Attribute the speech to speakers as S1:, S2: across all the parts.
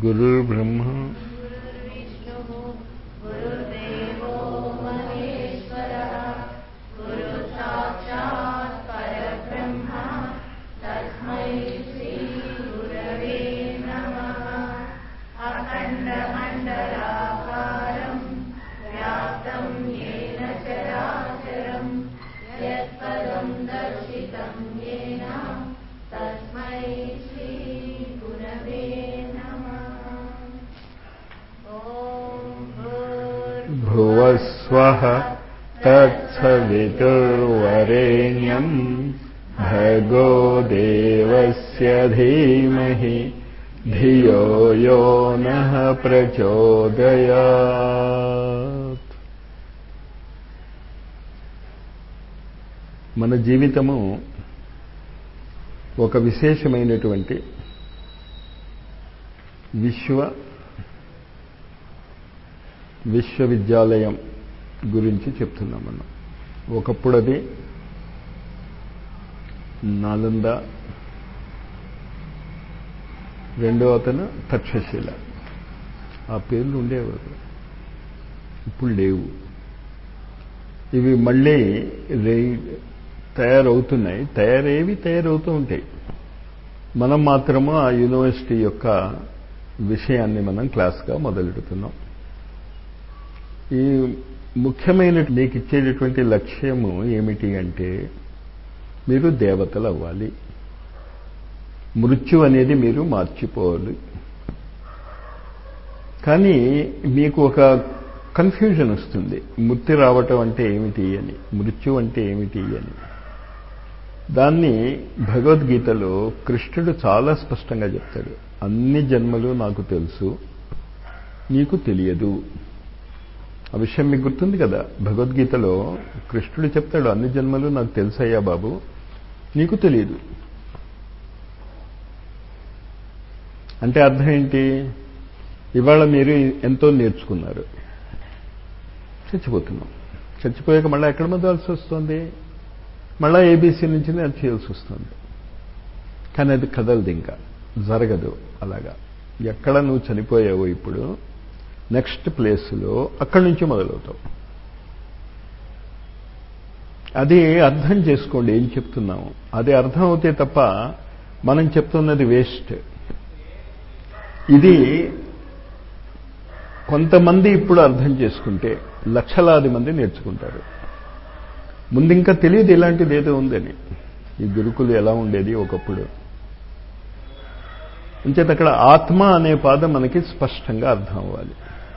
S1: गुरुर्ब्रह्म
S2: गुरुर्विष्णुः गुरुर्देवो महेश्वरः गुरुसाक्षात् परब्रह्म तस्मै श्रीगुरवे नमः अखण्डमण्डलाकारम् व्याप्तं येन चराचरं यत्पदं दर्शितं येन तस्मै श्रीगुरवे नमः ॐ
S1: भुवस्वः तत्सवितुर्वरेण्यम् भगो देवस्य धीमहि धियो यो नः ప్రచోదయాత్ మన జీవితము ఒక విశేషమైనటువంటి విశ్వ విశ్వవిద్యాలయం గురించి చెప్తున్నాం మనం ఒకప్పుడు అది నాలంద రెండో అతను తక్షశిల ఆ పేర్లు ఉండేవారు ఇప్పుడు లేవు ఇవి మళ్ళీ రే తయారవుతున్నాయి తయారేవి తయారవుతూ ఉంటాయి మనం మాత్రము ఆ యూనివర్సిటీ యొక్క విషయాన్ని మనం క్లాస్గా మొదలెడుతున్నాం ఈ ముఖ్యమైన మీకు ఇచ్చేటటువంటి లక్ష్యము ఏమిటి అంటే మీరు దేవతలు అవ్వాలి మృత్యు అనేది మీరు మార్చిపోవాలి కానీ మీకు ఒక కన్ఫ్యూజన్ వస్తుంది మృత్యు రావటం అంటే ఏమిటి అని మృత్యు అంటే ఏమిటి అని దాన్ని భగవద్గీతలో కృష్ణుడు చాలా స్పష్టంగా చెప్తాడు అన్ని జన్మలు నాకు తెలుసు నీకు తెలియదు ఆ విషయం మీకు గుర్తుంది కదా భగవద్గీతలో కృష్ణుడు చెప్తాడు అన్ని జన్మలు నాకు తెలుసయ్యా బాబు నీకు తెలియదు అంటే అర్థం ఏంటి ఇవాళ మీరు ఎంతో నేర్చుకున్నారు చచ్చిపోతున్నాం చచ్చిపోయాక మళ్ళీ ఎక్కడ మొదలాల్సి వస్తుంది మళ్ళీ ఏబీసీ నుంచి అది చేయాల్సి వస్తుంది కానీ అది కదలదు ఇంకా జరగదు అలాగా ఎక్కడ నువ్వు చనిపోయావో ఇప్పుడు నెక్స్ట్ ప్లేస్లో అక్కడి నుంచి మొదలవుతావు అది అర్థం చేసుకోండి ఏం చెప్తున్నాము అది అర్థం అవుతే తప్ప మనం చెప్తున్నది వేస్ట్ ఇది కొంతమంది ఇప్పుడు అర్థం చేసుకుంటే లక్షలాది మంది నేర్చుకుంటారు ముందు ఇంకా తెలియదు ఇలాంటిది ఏదో ఉందని ఈ గురుకులు ఎలా ఉండేది ఒకప్పుడు అంచేత అక్కడ ఆత్మ అనే పాదం మనకి స్పష్టంగా అర్థం అవ్వాలి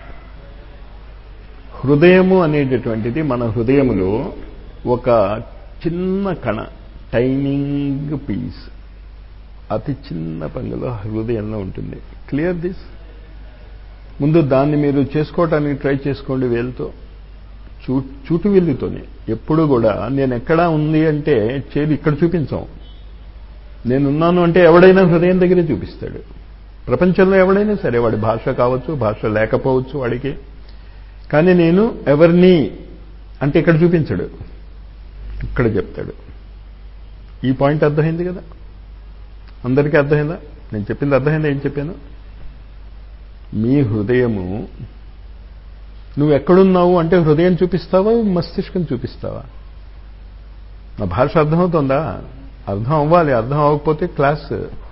S1: హృదయము అనేటటువంటిది మన హృదయములో ఒక చిన్న కణ టైనింగ్ పీస్ అతి చిన్న పంగులో హృదయంలో ఉంటుంది క్లియర్ దిస్ ముందు దాన్ని మీరు చేసుకోవటానికి ట్రై చేసుకోండి వేలుతో చూ చూటు వెల్లుతోనే ఎప్పుడు కూడా నేను ఎక్కడా ఉంది అంటే చేది ఇక్కడ చూపించాం నేనున్నాను అంటే ఎవడైనా హృదయం దగ్గరే చూపిస్తాడు ప్రపంచంలో ఎవడైనా సరే వాడి భాష కావచ్చు భాష లేకపోవచ్చు వాడికి కానీ నేను ఎవరిని అంటే ఇక్కడ చూపించడు ఇక్కడ చెప్తాడు ఈ పాయింట్ అర్థమైంది కదా అందరికీ అర్థమైందా నేను చెప్పింది అర్థమైందా ఏం చెప్పాను మీ హృదయము నువ్వు ఎక్కడున్నావు అంటే హృదయం చూపిస్తావా మస్తిష్కం చూపిస్తావా నా భాష అర్థమవుతుందా అర్థం అవ్వాలి అర్థం అవ్వకపోతే క్లాస్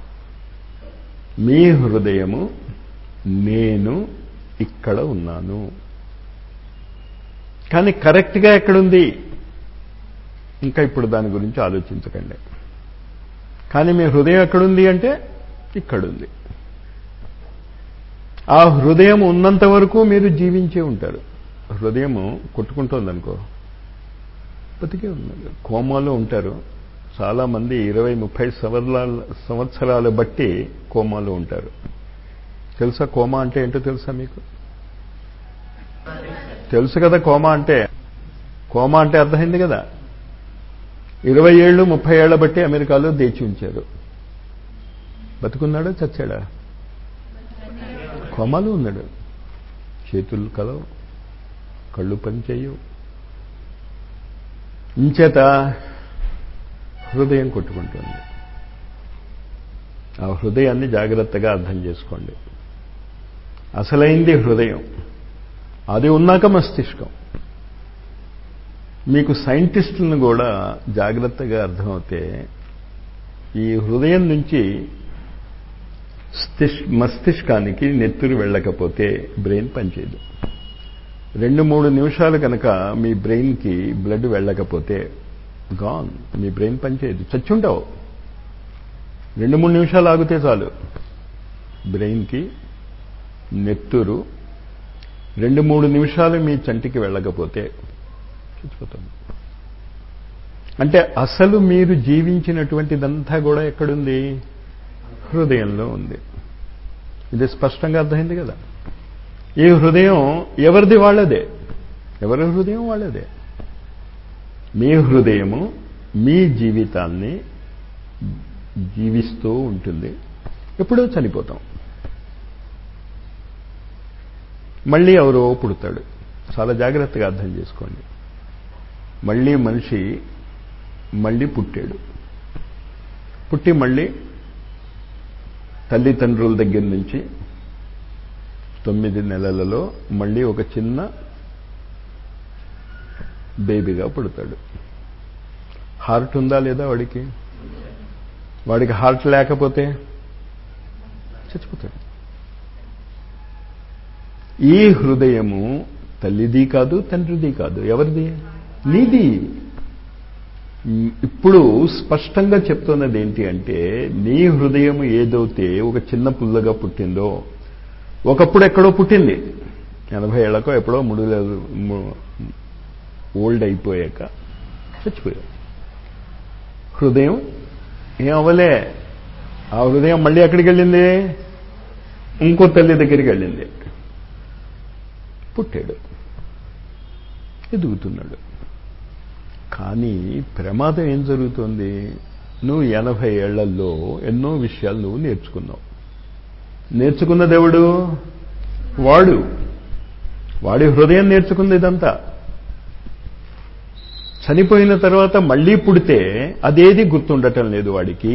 S1: మీ హృదయము నేను ఇక్కడ ఉన్నాను కానీ కరెక్ట్గా ఎక్కడుంది ఇంకా ఇప్పుడు దాని గురించి ఆలోచించకండి కానీ మీ హృదయం ఎక్కడుంది అంటే ఇక్కడుంది ఆ హృదయం ఉన్నంత వరకు మీరు జీవించే ఉంటారు హృదయము కొట్టుకుంటోందనుకో బతికే ఉన్నారు కోమాలో ఉంటారు చాలామంది ఇరవై ముప్పై సంవత్సరాల సంవత్సరాలు బట్టి కోమాలో ఉంటారు తెలుసా కోమా అంటే ఏంటో తెలుసా మీకు తెలుసు కదా కోమా అంటే కోమా అంటే అర్థమైంది కదా ఇరవై ఏళ్ళు ముప్పై ఏళ్ల బట్టి అమెరికాలో దేచి ఉంచారు బతుకున్నాడా చచ్చాడా కోమాలో ఉన్నాడు చేతులు కలవు కళ్ళు పనిచేయవు ఇంచేత హృదయం కొట్టుకుంటుంది ఆ హృదయాన్ని జాగ్రత్తగా అర్థం చేసుకోండి అసలైంది హృదయం అది ఉన్నాక మస్తిష్కం మీకు సైంటిస్టులను కూడా జాగ్రత్తగా అర్థమవుతే ఈ హృదయం నుంచి మస్తిష్కానికి నెత్తురు వెళ్ళకపోతే బ్రెయిన్ పనిచేయదు రెండు మూడు నిమిషాలు కనుక మీ బ్రెయిన్కి బ్లడ్ వెళ్ళకపోతే గాన్ మీ బ్రెయిన్ పనిచేయదు చచ్చుంటావు రెండు మూడు నిమిషాలు ఆగితే చాలు బ్రెయిన్కి నెత్తురు రెండు మూడు నిమిషాలు మీ చంటికి వెళ్ళకపోతే చచ్చిపోతాం అంటే అసలు మీరు జీవించినటువంటిదంతా కూడా ఎక్కడుంది హృదయంలో ఉంది ఇది స్పష్టంగా అర్థమైంది కదా ఈ హృదయం ఎవరిది వాళ్ళదే ఎవరి హృదయం వాళ్ళదే మీ హృదయము మీ జీవితాన్ని జీవిస్తూ ఉంటుంది ఎప్పుడో చనిపోతాం మళ్ళీ ఎవరో పుడతాడు చాలా జాగ్రత్తగా అర్థం చేసుకోండి మళ్ళీ మనిషి మళ్ళీ పుట్టాడు పుట్టి మళ్ళీ తల్లిదండ్రుల దగ్గర నుంచి తొమ్మిది నెలలలో మళ్ళీ ఒక చిన్న బేబీగా పుడతాడు హార్ట్ ఉందా లేదా వాడికి వాడికి హార్ట్ లేకపోతే చచ్చిపోతాడు ఈ హృదయము తల్లిది కాదు తండ్రిది కాదు ఎవరిది నీది ఇప్పుడు స్పష్టంగా చెప్తున్నది ఏంటి అంటే నీ హృదయం ఏదైతే ఒక చిన్న పుల్లగా పుట్టిందో ఒకప్పుడు ఎక్కడో పుట్టింది ఎనభై ఏళ్ళకో ఎప్పుడో మూడు ఓల్డ్ అయిపోయాక చచ్చిపోయావు హృదయం ఏం అవ్వలే ఆ హృదయం మళ్ళీ ఎక్కడికి వెళ్ళింది ఇంకో తల్లి దగ్గరికి వెళ్ళింది పుట్టాడు ఎదుగుతున్నాడు కానీ ప్రమాదం ఏం జరుగుతుంది నువ్వు ఎనభై ఏళ్లలో ఎన్నో విషయాలు నువ్వు నేర్చుకున్నావు నేర్చుకున్న దేవుడు వాడు వాడి హృదయం నేర్చుకుంది ఇదంతా చనిపోయిన తర్వాత మళ్ళీ పుడితే అదేది గుర్తుండటం లేదు వాడికి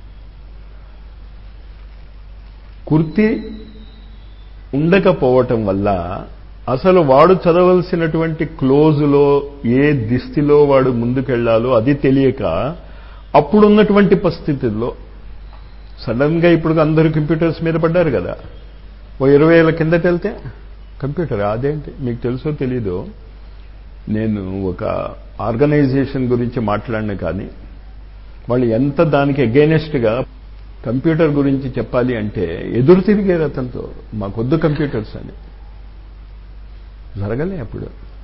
S1: కుర్తి ఉండకపోవటం వల్ల అసలు వాడు చదవలసినటువంటి క్లోజులో ఏ దిష్టిలో వాడు ముందుకెళ్లాలో అది తెలియక అప్పుడున్నటువంటి పరిస్థితుల్లో సడన్గా ఇప్పుడు అందరూ కంప్యూటర్స్ మీద పడ్డారు కదా ఓ ఇరవై ఏళ్ళ కిందట వెళ్తే కంప్యూటర్ అదేంటి మీకు తెలుసో తెలీదో నేను ఒక ఆర్గనైజేషన్ గురించి మాట్లాడిన కానీ వాళ్ళు ఎంత దానికి అగైనెస్ట్గా కంప్యూటర్ గురించి చెప్పాలి అంటే ఎదురు తిరిగారు అతనితో మాకొద్దు కంప్యూటర్స్ అని జరగలే అప్పుడు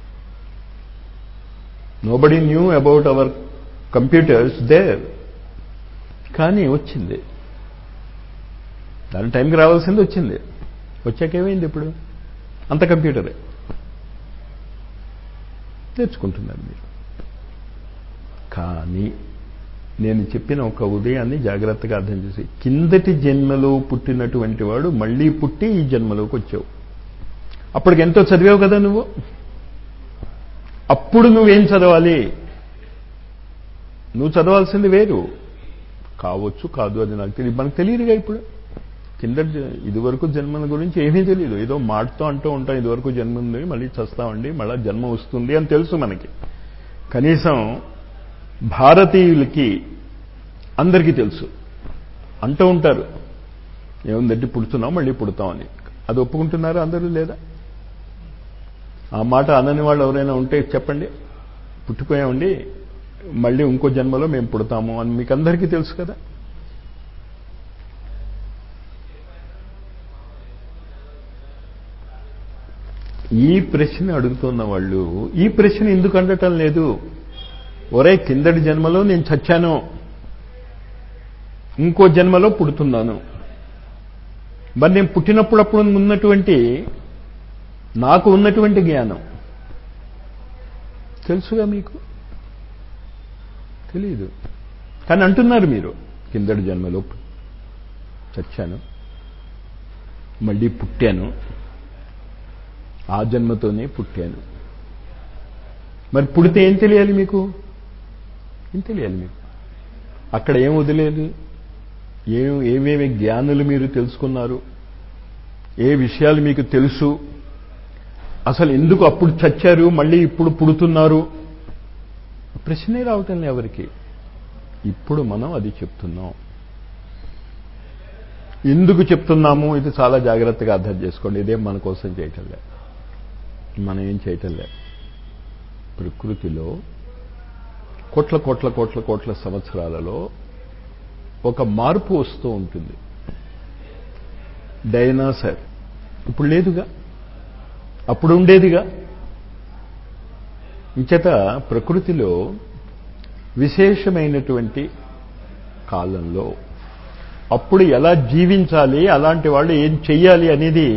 S1: nobody knew about our computers there కానీ వచ్చింది దాని టైంకి రావాల్సింది వచ్చింది వచ్చాక ఏమైంది ఇప్పుడు అంత కంప్యూటరే నేర్చుకుంటున్నారు మీరు కానీ నేను చెప్పిన ఒక ఉదయాన్ని జాగ్రత్తగా అర్థం చేసి కిందటి జన్మలో పుట్టినటువంటి వాడు మళ్ళీ పుట్టి ఈ జన్మలోకి వచ్చావు అప్పటికి ఎంతో చదివావు కదా నువ్వు అప్పుడు నువ్వేం చదవాలి నువ్వు చదవాల్సింది వేరు కావచ్చు కాదు అది నాకు తెలియదు మనకు తెలియదుగా ఇప్పుడు కింద ఇదివరకు జన్మల గురించి ఏమీ తెలియదు ఏదో మాటతో అంటూ ఉంటాం ఇదివరకు జన్మ ఉంది మళ్ళీ చస్తామండి మళ్ళీ జన్మ వస్తుంది అని తెలుసు మనకి కనీసం భారతీయులకి అందరికీ తెలుసు అంటూ ఉంటారు ఏముందంటే పుడుతున్నాం మళ్ళీ పుడతామని అది ఒప్పుకుంటున్నారా అందరూ లేదా ఆ మాట అనని వాళ్ళు ఎవరైనా ఉంటే చెప్పండి పుట్టిపోయామండి మళ్ళీ ఇంకో జన్మలో మేము పుడతాము అని మీకు అందరికీ తెలుసు కదా ఈ ప్రశ్న అడుగుతున్న వాళ్ళు ఈ ప్రశ్న ఎందుకు అండటం లేదు ఒరే కిందటి జన్మలో నేను చచ్చాను ఇంకో జన్మలో పుడుతున్నాను మరి నేను పుట్టినప్పుడప్పుడు ఉన్నటువంటి నాకు ఉన్నటువంటి జ్ఞానం తెలుసుగా మీకు తెలియదు కానీ అంటున్నారు మీరు కిందటి జన్మలో చచ్చాను మళ్ళీ పుట్టాను ఆ జన్మతోనే పుట్టాను మరి పుడితే ఏం తెలియాలి మీకు ఏం తెలియాలి మీకు అక్కడ ఏం వదిలేదు ఏం ఏమేమి జ్ఞానులు మీరు తెలుసుకున్నారు ఏ విషయాలు మీకు తెలుసు అసలు ఎందుకు అప్పుడు చచ్చారు మళ్ళీ ఇప్పుడు పుడుతున్నారు ప్రశ్నే రావటం లే ఎవరికి ఇప్పుడు మనం అది చెప్తున్నాం ఎందుకు చెప్తున్నాము ఇది చాలా జాగ్రత్తగా అర్థం చేసుకోండి ఇదేం మన కోసం చేయటంలే మనం ఏం చేయటంలే ప్రకృతిలో కోట్ల కోట్ల కోట్ల కోట్ల సంవత్సరాలలో ఒక మార్పు వస్తూ ఉంటుంది డైనాసర్ ఇప్పుడు లేదుగా అప్పుడు ఉండేదిగా ఇంచేత ప్రకృతిలో విశేషమైనటువంటి కాలంలో అప్పుడు ఎలా జీవించాలి అలాంటి వాళ్ళు ఏం చెయ్యాలి అనేది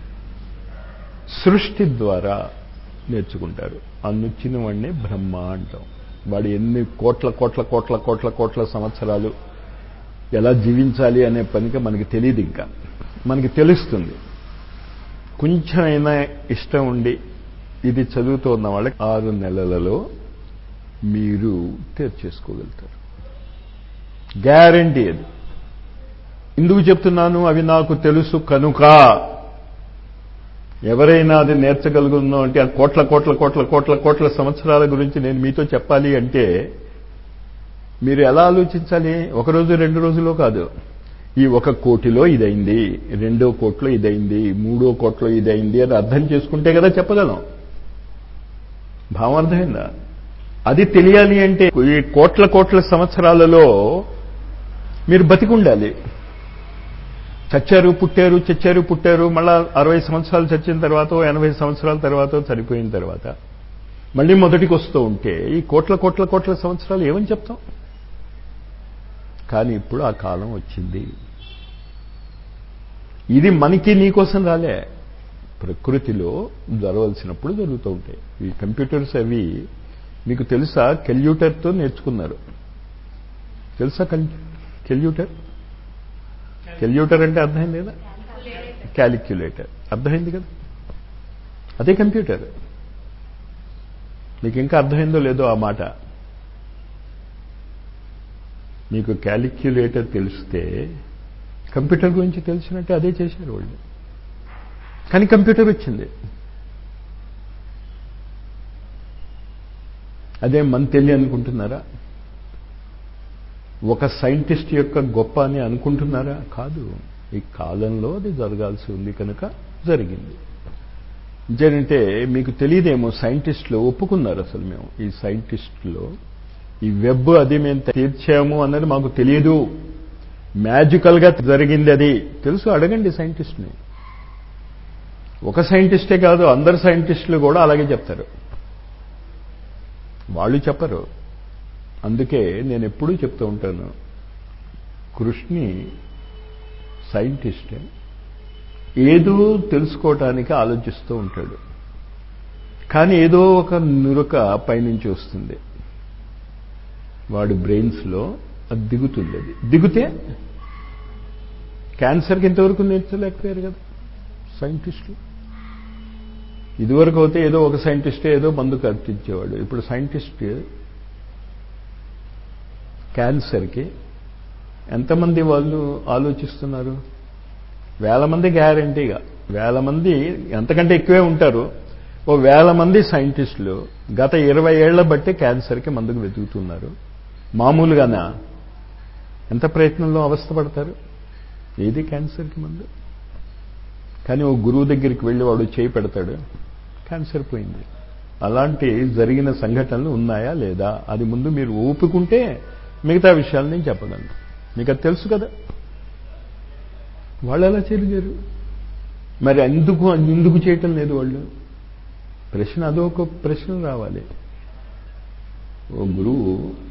S1: సృష్టి ద్వారా నేర్చుకుంటారు అన్నుచ్చిన వాడిని బ్రహ్మ అంటాం వాడు ఎన్ని కోట్ల కోట్ల కోట్ల కోట్ల కోట్ల సంవత్సరాలు ఎలా జీవించాలి అనే పనికి మనకి తెలియదు ఇంకా మనకి తెలుస్తుంది కొంచెమైనా ఇష్టం ఉండి ఇది చదువుతున్న వాళ్ళకి ఆరు నెలలలో మీరు తీర్చేసుకోగలుగుతారు గ్యారంటీ అది ఎందుకు చెప్తున్నాను అవి నాకు తెలుసు కనుక ఎవరైనా అది నేర్చగలుగుతుందో అంటే ఆ కోట్ల కోట్ల కోట్ల కోట్ల కోట్ల సంవత్సరాల గురించి నేను మీతో చెప్పాలి అంటే మీరు ఎలా ఆలోచించాలి ఒక రోజు రెండు రోజులో కాదు ఈ ఒక కోటిలో ఇదైంది రెండో కోట్లో ఇదైంది మూడో కోట్లో ఇదైంది అని అర్థం చేసుకుంటే కదా చెప్పగలం భావం అర్థమైందా అది తెలియాలి అంటే ఈ కోట్ల కోట్ల సంవత్సరాలలో మీరు బతికుండాలి చచ్చారు పుట్టారు చచ్చారు పుట్టారు మళ్ళా అరవై సంవత్సరాలు చచ్చిన తర్వాత ఎనభై సంవత్సరాల తర్వాత చనిపోయిన తర్వాత మళ్ళీ మొదటికి వస్తూ ఉంటే ఈ కోట్ల కోట్ల కోట్ల సంవత్సరాలు ఏమని చెప్తాం కానీ ఇప్పుడు ఆ కాలం వచ్చింది ఇది మనకి నీకోసం రాలే ప్రకృతిలో జరగవలసినప్పుడు జరుగుతూ ఉంటాయి ఈ కంప్యూటర్స్ అవి మీకు తెలుసా కెల్యూటర్తో నేర్చుకున్నారు తెలుసా కెల్యూటర్ కెల్యూటర్ అంటే అర్థమైంది కదా క్యాలిక్యులేటర్ అర్థమైంది కదా అదే కంప్యూటర్ మీకు ఇంకా అర్థమైందో లేదో ఆ మాట మీకు క్యాలిక్యులేటర్ తెలిస్తే కంప్యూటర్ గురించి తెలిసినట్టే అదే చేశారు వాళ్ళు కానీ కంప్యూటర్ వచ్చింది అదే మన తెలియ అనుకుంటున్నారా ఒక సైంటిస్ట్ యొక్క గొప్ప అని అనుకుంటున్నారా కాదు ఈ కాలంలో అది జరగాల్సి ఉంది కనుక జరిగింది ఏంటంటే మీకు తెలియదేమో సైంటిస్టులు ఒప్పుకున్నారు అసలు మేము ఈ సైంటిస్టులో ఈ వెబ్ అది మేము తీర్చాము అన్నది మాకు తెలియదు మ్యాజికల్గా జరిగింది అది తెలుసు అడగండి సైంటిస్ట్ని ఒక సైంటిస్టే కాదు అందరు సైంటిస్టులు కూడా అలాగే చెప్తారు వాళ్ళు చెప్పరు అందుకే నేను ఎప్పుడూ చెప్తూ ఉంటాను కృష్ణి సైంటిస్ట్ ఏదో తెలుసుకోవటానికి ఆలోచిస్తూ ఉంటాడు కానీ ఏదో ఒక నురక పైనుంచి వస్తుంది వాడు బ్రెయిన్స్లో అది దిగుతుంది అది దిగితే క్యాన్సర్కి ఇంతవరకు నేర్చలేకపోయారు కదా సైంటిస్టులు ఇదివరకు అయితే ఏదో ఒక సైంటిస్టే ఏదో మందు కల్పించేవాడు ఇప్పుడు సైంటిస్ట్ క్యాన్సర్కి ఎంతమంది వాళ్ళు ఆలోచిస్తున్నారు వేల మంది గ్యారంటీగా వేల మంది ఎంతకంటే ఎక్కువే ఉంటారు ఓ వేల మంది సైంటిస్టులు గత ఇరవై ఏళ్ల బట్టి క్యాన్సర్కి మందుకు వెతుకుతున్నారు మామూలుగానా ఎంత ప్రయత్నంలో అవస్థపడతారు ఏది క్యాన్సర్కి మందు కానీ ఓ గురువు దగ్గరికి వెళ్ళి వాడు చేయి పెడతాడు క్యాన్సర్ పోయింది అలాంటి జరిగిన సంఘటనలు ఉన్నాయా లేదా అది ముందు మీరు ఊపుకుంటే మిగతా విషయాలు నేను చెప్పగలను మీకు అది తెలుసు కదా వాళ్ళు ఎలా చేయలేరు మరి ఎందుకు ఎందుకు చేయటం లేదు వాళ్ళు ప్రశ్న అదొక ప్రశ్న రావాలి ఓ గురువు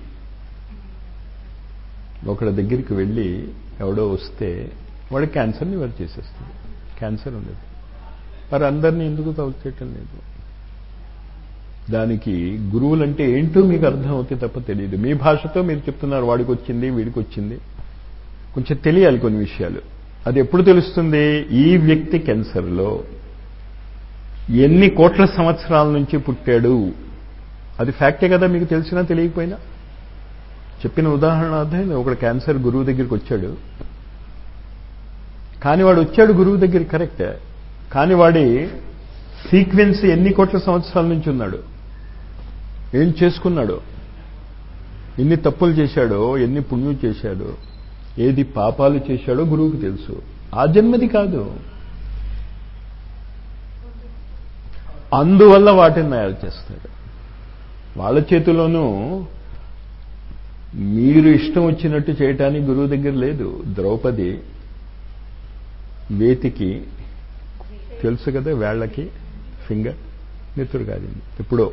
S1: ఒకళ్ళ దగ్గరికి వెళ్ళి ఎవడో వస్తే వాడు క్యాన్సర్ని నివర్ చేసేస్తుంది క్యాన్సర్ ఉండదు మరి అందరినీ ఎందుకు చేయటం లేదు దానికి గురువులంటే ఏంటో మీకు అర్థం అవుతే తప్ప తెలియదు మీ భాషతో మీరు చెప్తున్నారు వాడికి వచ్చింది వీడికి వచ్చింది కొంచెం తెలియాలి కొన్ని విషయాలు అది ఎప్పుడు తెలుస్తుంది ఈ వ్యక్తి క్యాన్సర్లో ఎన్ని కోట్ల సంవత్సరాల నుంచి పుట్టాడు అది ఫ్యాక్టే కదా మీకు తెలిసినా తెలియకపోయినా చెప్పిన ఉదాహరణ అర్థమైంది ఒకడు క్యాన్సర్ గురువు దగ్గరికి వచ్చాడు కానీ వాడు వచ్చాడు గురువు దగ్గర కరెక్ట్ కానీ వాడి సీక్వెన్స్ ఎన్ని కోట్ల సంవత్సరాల నుంచి ఉన్నాడు ఏం చేసుకున్నాడు ఎన్ని తప్పులు చేశాడో ఎన్ని పుణ్యం చేశాడో ఏది పాపాలు చేశాడో గురువుకు తెలుసు ఆ జన్మది కాదు అందువల్ల వాటిని తయారు చేస్తాడు వాళ్ళ చేతిలోనూ మీరు ఇష్టం వచ్చినట్టు చేయటానికి గురువు దగ్గర లేదు ద్రౌపది వేతికి తెలుసు కదా వేళ్ళకి ఫింగర్ నెత్తురు కాదింది ఎప్పుడో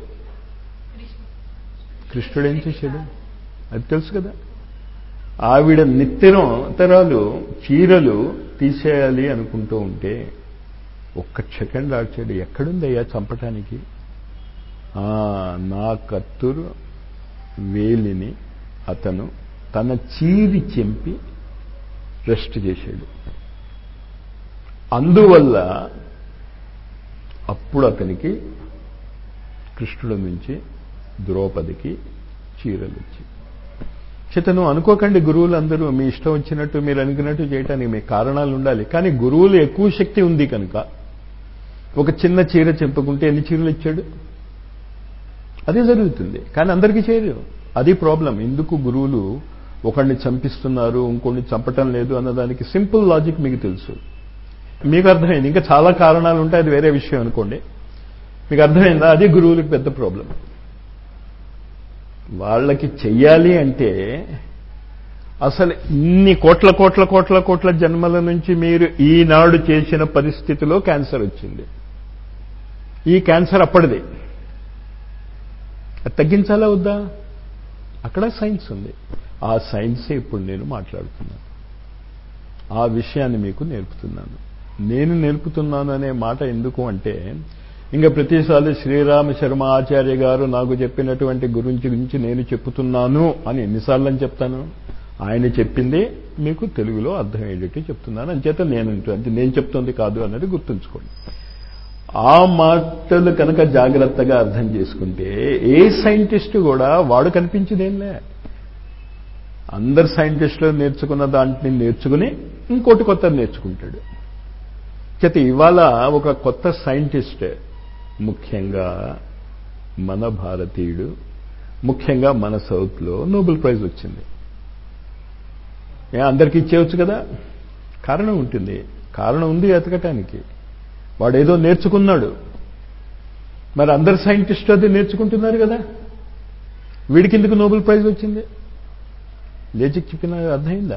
S1: కృష్ణుడు ఏం చేశాడు అది తెలుసు కదా ఆవిడ నిత్యం తరాలు చీరలు తీసేయాలి అనుకుంటూ ఉంటే ఒక్క సెకండ్ ఆడ్చాడు ఎక్కడుందయ్యా చంపటానికి నా కత్తురు వేలిని అతను తన చీరి చెంపి రెస్ట్ చేశాడు అందువల్ల అప్పుడు అతనికి కృష్ణుడి నుంచి ద్రౌపదికి చీరలు వచ్చి చేతను అనుకోకండి గురువులు అందరూ మీ ఇష్టం వచ్చినట్టు మీరు అనుకున్నట్టు చేయటానికి మీ కారణాలు ఉండాలి కానీ గురువులు ఎక్కువ శక్తి ఉంది కనుక ఒక చిన్న చీర చెంపుకుంటే ఎన్ని చీరలు ఇచ్చాడు అదే జరుగుతుంది కానీ అందరికీ చేయరు అది ప్రాబ్లం ఎందుకు గురువులు ఒకడిని చంపిస్తున్నారు ఇంకొన్ని చంపటం లేదు అన్నదానికి సింపుల్ లాజిక్ మీకు తెలుసు మీకు అర్థమైంది ఇంకా చాలా కారణాలు ఉంటాయి అది వేరే విషయం అనుకోండి మీకు అర్థమైందా అది గురువులకు పెద్ద ప్రాబ్లం వాళ్ళకి చెయ్యాలి అంటే అసలు ఇన్ని కోట్ల కోట్ల కోట్ల కోట్ల జన్మల నుంచి మీరు ఈనాడు చేసిన పరిస్థితిలో క్యాన్సర్ వచ్చింది ఈ క్యాన్సర్ అప్పటిది అది తగ్గించాలా వద్దా అక్కడ సైన్స్ ఉంది ఆ సైన్సే ఇప్పుడు నేను మాట్లాడుతున్నాను ఆ విషయాన్ని మీకు నేర్పుతున్నాను నేను నేర్పుతున్నాను అనే మాట ఎందుకు అంటే ఇంకా ప్రతిసారి శ్రీరామ శర్మ ఆచార్య గారు నాకు చెప్పినటువంటి గురించి గురించి నేను చెప్తున్నాను అని ఎన్నిసార్లు అని చెప్తాను ఆయన చెప్పింది మీకు తెలుగులో అర్థమయ్యేటట్టు చెప్తున్నాను అంచేత నేను అంటే నేను చెప్తుంది కాదు అన్నది గుర్తుంచుకోండి ఆ మాటలు కనుక జాగ్రత్తగా అర్థం చేసుకుంటే ఏ సైంటిస్ట్ కూడా వాడు కనిపించిందేంలే అందరు సైంటిస్టులు నేర్చుకున్న దాంట్ని నేర్చుకుని ఇంకోటి కొత్త నేర్చుకుంటాడు చేత ఇవాళ ఒక కొత్త సైంటిస్ట్ ముఖ్యంగా మన భారతీయుడు ముఖ్యంగా మన సౌత్లో నోబెల్ ప్రైజ్ వచ్చింది ఏ అందరికీ ఇచ్చేయచ్చు కదా కారణం ఉంటుంది కారణం ఉంది ఎతకటానికి వాడు ఏదో నేర్చుకున్నాడు మరి అందరు సైంటిస్ట్ అది నేర్చుకుంటున్నారు కదా వీడికి ఎందుకు నోబెల్ ప్రైజ్ వచ్చింది లేచికి చెప్పిన అర్థమైందా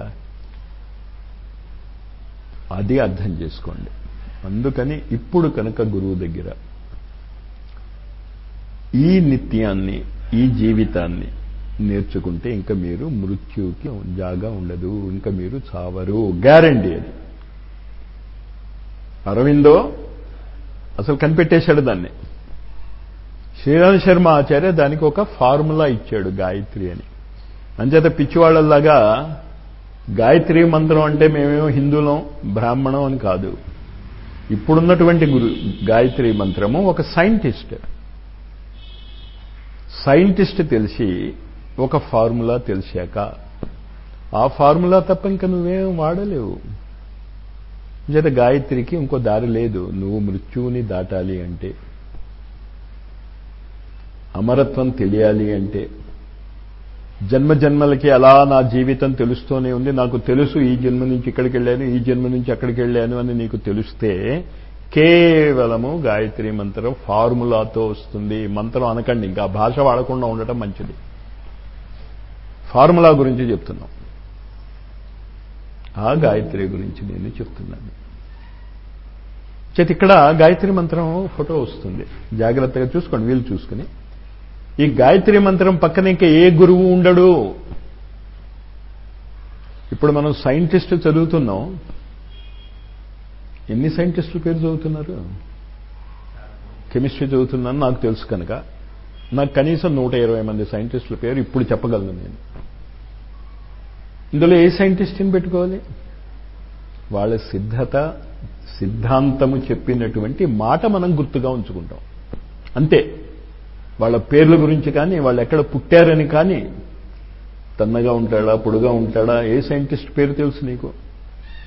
S1: అది అర్థం చేసుకోండి అందుకని ఇప్పుడు కనుక గురువు దగ్గర ఈ నిత్యాన్ని ఈ జీవితాన్ని నేర్చుకుంటే ఇంకా మీరు మృత్యుకి జాగా ఉండదు ఇంకా మీరు చావరు గ్యారంటీ అది అరవిందో అసలు కనిపెట్టేశాడు దాన్ని శ్రీరామ్ శర్మ ఆచార్య దానికి ఒక ఫార్ములా ఇచ్చాడు గాయత్రి అని అంచేత పిచ్చివాళ్ళలాగా గాయత్రి మంత్రం అంటే మేమేమో హిందువులం బ్రాహ్మణం అని కాదు ఇప్పుడున్నటువంటి గురు గాయత్రి మంత్రము ఒక సైంటిస్ట్ సైంటిస్ట్ తెలిసి ఒక ఫార్ములా తెలిసాక ఆ ఫార్ములా తప్ప ఇంకా నువ్వేం వాడలేవు జత గాయత్రికి ఇంకో దారి లేదు నువ్వు మృత్యువుని దాటాలి అంటే అమరత్వం తెలియాలి అంటే జన్మ జన్మలకి అలా నా జీవితం తెలుస్తూనే ఉంది నాకు తెలుసు ఈ జన్మ నుంచి ఇక్కడికి వెళ్ళాను ఈ జన్మ నుంచి అక్కడికి వెళ్ళాను అని నీకు తెలిస్తే కేవలము గాయత్రి మంత్రం ఫార్ములాతో వస్తుంది మంత్రం అనకండి ఇంకా భాష వాడకుండా ఉండటం మంచిది ఫార్ములా గురించి చెప్తున్నాం ఆ గాయత్రి గురించి నేను చెప్తున్నాను చేతి ఇక్కడ గాయత్రి మంత్రం ఫోటో వస్తుంది జాగ్రత్తగా చూసుకోండి వీలు చూసుకుని ఈ గాయత్రి మంత్రం పక్కన ఇంకా ఏ గురువు ఉండడు ఇప్పుడు మనం సైంటిస్ట్ చదువుతున్నాం ఎన్ని సైంటిస్టుల పేరు చదువుతున్నారు కెమిస్ట్రీ చదువుతున్నాను నాకు తెలుసు కనుక నాకు కనీసం నూట ఇరవై మంది సైంటిస్టుల పేరు ఇప్పుడు చెప్పగలను నేను ఇందులో ఏ సైంటిస్ట్ని పెట్టుకోవాలి వాళ్ళ సిద్ధత సిద్ధాంతము చెప్పినటువంటి మాట మనం గుర్తుగా ఉంచుకుంటాం అంతే వాళ్ళ పేర్ల గురించి కానీ వాళ్ళు ఎక్కడ పుట్టారని కానీ తన్నగా ఉంటాడా పొడుగా ఉంటాడా ఏ సైంటిస్ట్ పేరు తెలుసు నీకు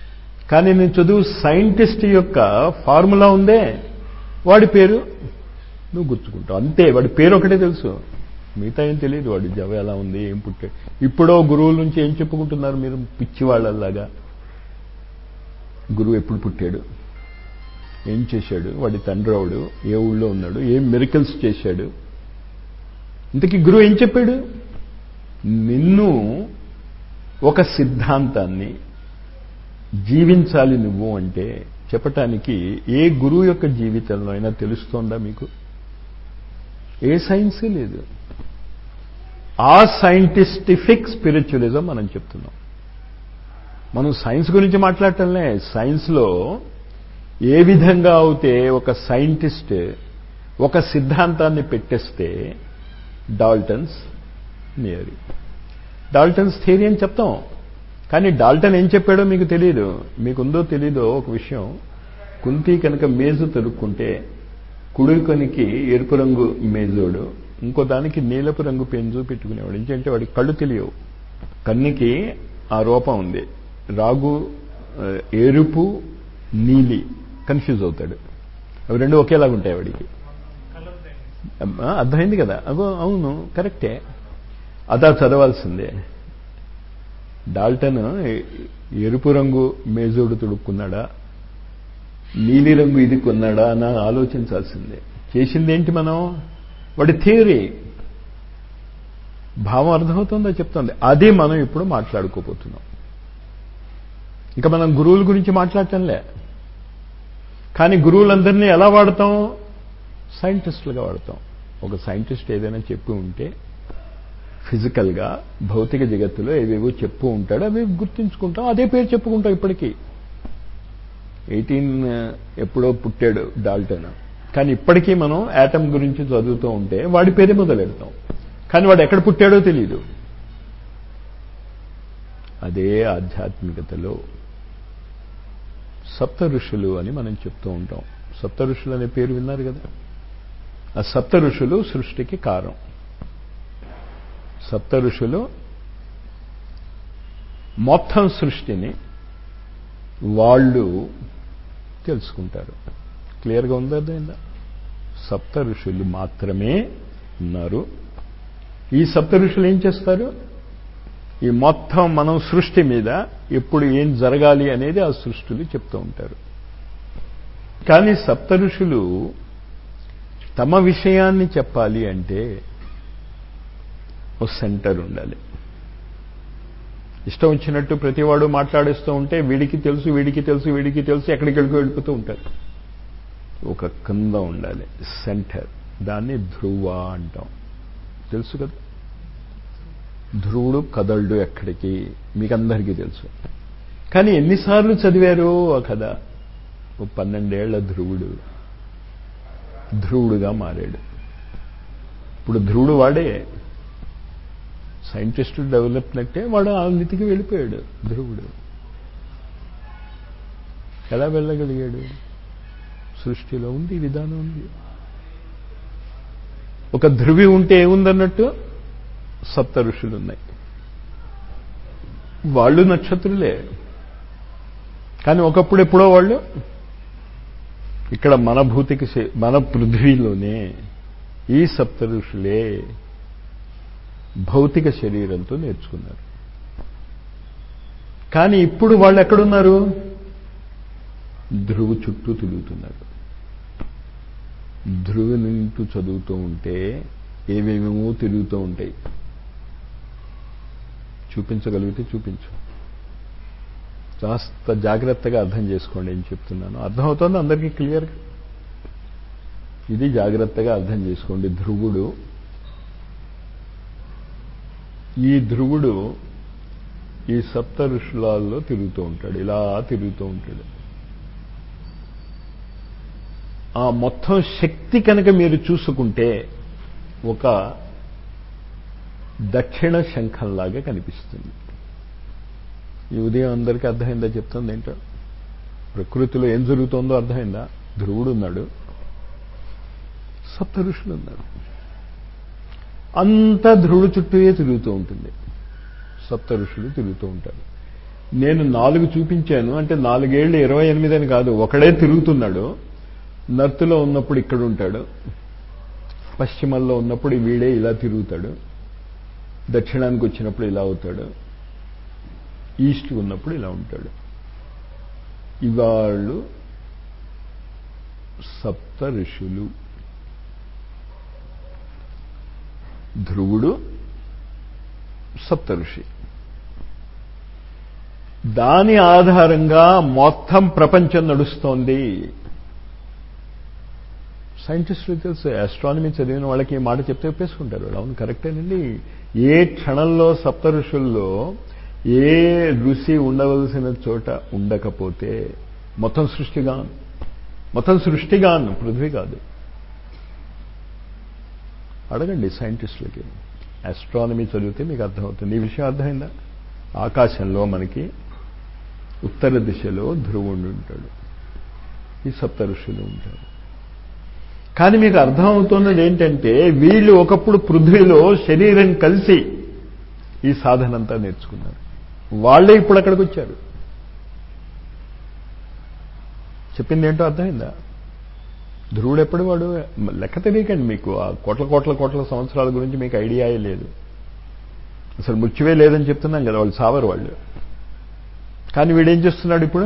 S1: కానీ నేను చదువు సైంటిస్ట్ యొక్క ఫార్ములా ఉందే వాడి పేరు నువ్వు గుర్తుకుంటావు అంతే వాడి పేరు ఒకటే తెలుసు మిగతా ఏం తెలియదు వాడి జవ ఎలా ఉంది ఏం పుట్టాడు ఇప్పుడో గురువుల నుంచి ఏం చెప్పుకుంటున్నారు మీరు పిచ్చి వాళ్ళలాగా గురువు ఎప్పుడు పుట్టాడు ఏం చేశాడు వాడి తండ్రి వాడు ఏ ఊళ్ళో ఉన్నాడు ఏం మెరికల్స్ చేశాడు ఇంతకీ గురువు ఏం చెప్పాడు నిన్ను ఒక సిద్ధాంతాన్ని జీవించాలి నువ్వు అంటే చెప్పటానికి ఏ గురువు యొక్క జీవితంలో అయినా తెలుస్తోందా మీకు ఏ సైన్స్ లేదు ఆ సైంటిస్టిఫిక్ స్పిరిచువలిజం మనం చెప్తున్నాం మనం సైన్స్ గురించి మాట్లాడటంలే సైన్స్లో ఏ విధంగా అయితే ఒక సైంటిస్ట్ ఒక సిద్ధాంతాన్ని పెట్టేస్తే డాల్టన్స్ థియరీ డాల్టన్స్ థియరీ అని చెప్తాం కానీ డాల్టన్ ఏం చెప్పాడో మీకు తెలియదు మీకుందో తెలీదో ఒక విషయం కుంతి కనుక మేజు తొడుక్కుంటే కుడుకొనికి ఎరుపు రంగు మేజోడు ఇంకో దానికి నీలపు రంగు పెంజు పెట్టుకునేవాడు ఎందుకంటే వాడికి కళ్ళు తెలియవు కన్నికి ఆ రూపం ఉంది రాగు ఎరుపు నీలి కన్ఫ్యూజ్ అవుతాడు అవి రెండు ఒకేలాగా ఉంటాయి వాడికి అర్థమైంది కదా అగో అవును కరెక్టే అదా చదవాల్సిందే డాల్టన్ ఎరుపు రంగు మేజోడు తొడుక్కున్నాడా నీలి రంగు ఇది కొన్నాడా అని ఆలోచించాల్సిందే చేసిందేంటి మనం వాడి థియరీ భావం అర్థమవుతుందో చెప్తుంది అది మనం ఇప్పుడు మాట్లాడుకోబోతున్నాం ఇంకా మనం గురువుల గురించి మాట్లాడటంలే కానీ గురువులందరినీ ఎలా వాడతాం సైంటిస్టులుగా వాడతాం ఒక సైంటిస్ట్ ఏదైనా చెప్పి ఉంటే ఫిజికల్గా భౌతిక జగత్తులో ఏవేవో చెప్పు ఉంటాడు అవి గుర్తుంచుకుంటాం అదే పేరు చెప్పుకుంటాం ఇప్పటికీ ఎయిటీన్ ఎప్పుడో పుట్టాడు డాల్టన్ కానీ ఇప్పటికీ మనం యాటమ్ గురించి చదువుతూ ఉంటే వాడి పేరే మొదలెడతాం కానీ వాడు ఎక్కడ పుట్టాడో తెలియదు అదే ఆధ్యాత్మికతలో సప్త ఋషులు అని మనం చెప్తూ ఉంటాం సప్త ఋషులు అనే పేరు విన్నారు కదా ఆ సప్త ఋషులు సృష్టికి కారం సప్త ఋషులు మొత్తం సృష్టిని వాళ్ళు తెలుసుకుంటారు క్లియర్గా ఉందా అర్థమైందా సప్త ఋషులు మాత్రమే ఉన్నారు ఈ సప్త ఋషులు ఏం చేస్తారు ఈ మొత్తం మనం సృష్టి మీద ఎప్పుడు ఏం జరగాలి అనేది ఆ సృష్టిలు చెప్తూ ఉంటారు కానీ సప్త ఋషులు తమ విషయాన్ని చెప్పాలి అంటే ఓ సెంటర్ ఉండాలి ఇష్టం వచ్చినట్టు ప్రతివాడు మాట్లాడేస్తూ ఉంటే వీడికి తెలుసు వీడికి తెలుసు వీడికి తెలుసు ఎక్కడికి వెళ్ళిపోతూ ఉంటారు ఒక కింద ఉండాలి సెంటర్ దాన్ని ధ్రువ అంటాం తెలుసు కదా ధ్రువుడు కదల్డు ఎక్కడికి మీకందరికీ తెలుసు కానీ ఎన్నిసార్లు చదివారు ఆ కథ ఓ పన్నెండేళ్ల ధ్రువుడు ధ్రువుడుగా మారాడు ఇప్పుడు ధ్రువుడు వాడే సైంటిస్ట్ డెవలప్నట్టే వాడు ఆ లితికి వెళ్ళిపోయాడు ధ్రువుడు ఎలా వెళ్ళగలిగాడు సృష్టిలో ఉంది విధానం ఉంది ఒక ధ్రువి ఉంటే ఏముందన్నట్టు సప్త ఋషులు ఉన్నాయి వాళ్ళు నక్షత్రులే కానీ ఒకప్పుడు ఎప్పుడో వాళ్ళు ఇక్కడ మన భూతికి మన పృథ్వీలోనే ఈ సప్త ఋషులే భౌతిక శరీరంతో నేర్చుకున్నారు కానీ ఇప్పుడు వాళ్ళు ఎక్కడున్నారు ధ్రువు చుట్టూ తిరుగుతున్నారు ధ్రువు నింటూ చదువుతూ ఉంటే ఏవేమేమో తిరుగుతూ ఉంటాయి చూపించగలిగితే చూపించు కాస్త జాగ్రత్తగా అర్థం చేసుకోండి ఏం చెప్తున్నాను అర్థమవుతోంది అందరికీ క్లియర్గా ఇది జాగ్రత్తగా అర్థం చేసుకోండి ధ్రువుడు ఈ ధ్రువుడు ఈ సప్త ఋషులాల్లో తిరుగుతూ ఉంటాడు ఇలా తిరుగుతూ ఉంటాడు ఆ మొత్తం శక్తి కనుక మీరు చూసుకుంటే ఒక దక్షిణ శంఖంలాగా కనిపిస్తుంది ఈ ఉదయం అందరికీ అర్థమైందా చెప్తుంది ఏంటో ప్రకృతిలో ఏం జరుగుతోందో అర్థమైందా ధ్రువుడు ఉన్నాడు సప్త ఋషులు ఉన్నారు అంతా ధ్రువుడు చుట్టూయే తిరుగుతూ ఉంటుంది సప్త ఋషులు తిరుగుతూ ఉంటారు నేను నాలుగు చూపించాను అంటే నాలుగేళ్లు ఇరవై ఎనిమిది అని కాదు ఒకడే తిరుగుతున్నాడు నర్తులో ఉన్నప్పుడు ఇక్కడ ఉంటాడు పశ్చిమంలో ఉన్నప్పుడు వీడే ఇలా తిరుగుతాడు దక్షిణానికి వచ్చినప్పుడు ఇలా అవుతాడు ఈస్ట్ ఉన్నప్పుడు ఇలా ఉంటాడు ఇవాళ్ళు సప్త ఋషులు ధ్రువుడు సప్త ఋషి దాని ఆధారంగా మొత్తం ప్రపంచం నడుస్తోంది సైంటిస్టులు తెలుసు ఆస్ట్రానమీ చదివిన వాళ్ళకి ఈ మాట చెప్తే ఒప్పేసుకుంటారు వాళ్ళు అవును కరెక్టేనండి ఏ క్షణంలో సప్త ఋషుల్లో ఏ ఋషి ఉండవలసిన చోట ఉండకపోతే మొత్తం సృష్టిగాను మొత్తం సృష్టిగాను పృథ్వీ కాదు అడగండి సైంటిస్టులకి ఆస్ట్రానమీ చదివితే మీకు అర్థమవుతుంది ఈ విషయం అర్థమైందా ఆకాశంలో మనకి ఉత్తర దిశలో ధ్రువుడు ఉంటాడు ఈ సప్త ఋషులు ఉంటారు కానీ మీకు అర్థమవుతున్నది ఏంటంటే వీళ్ళు ఒకప్పుడు పృథ్వీలో శరీరం కలిసి ఈ సాధనంతా నేర్చుకున్నారు వాళ్ళే ఇప్పుడు అక్కడికి వచ్చారు చెప్పింది ఏంటో అర్థమైందా ధ్రువుడు ఎప్పుడు వాడు లెక్క తెలియకండి మీకు ఆ కోట్ల కోట్ల కోట్ల సంవత్సరాల గురించి మీకు ఐడియా లేదు అసలు మృత్యువే లేదని చెప్తున్నాం కదా వాళ్ళు సావరు వాళ్ళు కానీ వీడేం చేస్తున్నాడు ఇప్పుడు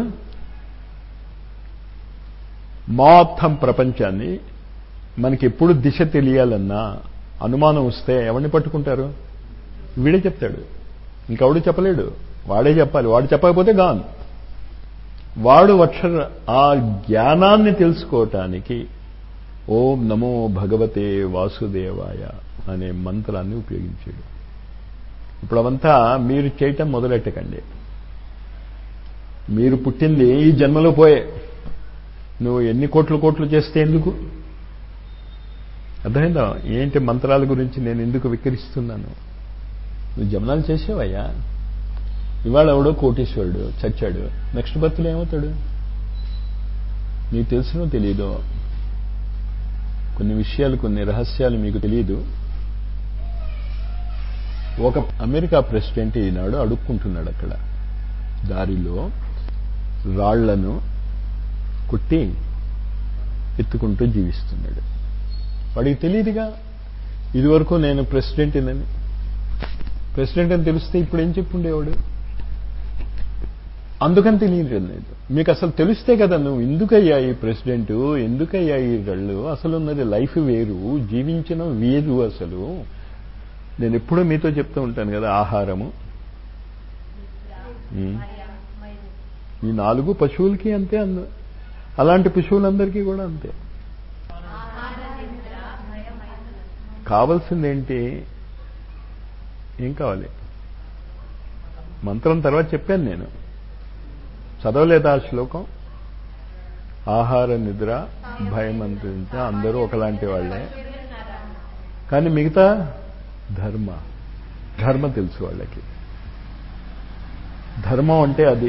S1: మొత్తం ప్రపంచాన్ని మనకి ఎప్పుడు దిశ తెలియాలన్నా అనుమానం వస్తే ఎవరిని పట్టుకుంటారు వీడే చెప్తాడు ఇంకెవడు చెప్పలేడు వాడే చెప్పాలి వాడు చెప్పకపోతే గాన్ వాడు అక్షర ఆ జ్ఞానాన్ని తెలుసుకోవటానికి ఓం నమో భగవతే వాసుదేవాయ అనే మంత్రాన్ని ఉపయోగించాడు ఇప్పుడు అవంతా మీరు చేయటం మొదలెట్టకండి మీరు పుట్టింది ఈ జన్మలో పోయే నువ్వు ఎన్ని కోట్లు కోట్లు చేస్తే ఎందుకు అర్థమైందా ఏంటి మంత్రాల గురించి నేను ఎందుకు వికరిస్తున్నాను నువ్వు జమనాలు చేసేవయ్యా ఇవాళ ఎవడో కోటీశ్వరుడు చచ్చాడు నెక్స్ట్ బర్త్లో ఏమవుతాడు నీకు తెలుసునో తెలీదో కొన్ని విషయాలు కొన్ని రహస్యాలు మీకు తెలియదు ఒక అమెరికా ప్రెసిడెంట్ ఈనాడు అడుక్కుంటున్నాడు అక్కడ దారిలో రాళ్లను కుట్టి ఎత్తుకుంటూ జీవిస్తున్నాడు వాడికి తెలియదుగా ఇదివరకు నేను ప్రెసిడెంట్ అని ప్రెసిడెంట్ అని తెలిస్తే ఇప్పుడు ఏం చెప్పుండేవాడు అందుకని తెలియటం లేదు మీకు అసలు తెలిస్తే కదా నువ్వు ఎందుకయ్యా ఈ ప్రెసిడెంట్ ఎందుకయ్యా ఈ రళ్ళు అసలు ఉన్నది లైఫ్ వేరు జీవించడం వేరు అసలు నేను ఎప్పుడూ మీతో చెప్తూ ఉంటాను కదా ఆహారము ఈ నాలుగు పశువులకి అంతే అంద అలాంటి పశువులందరికీ కూడా అంతే కావలసిందేంటి ఏం కావాలి మంత్రం తర్వాత చెప్పాను నేను చదవలేదా ఆ శ్లోకం ఆహార నిద్ర భయం అంత అందరూ ఒకలాంటి వాళ్ళే కానీ మిగతా ధర్మ ధర్మ తెలుసు వాళ్ళకి ధర్మం అంటే అది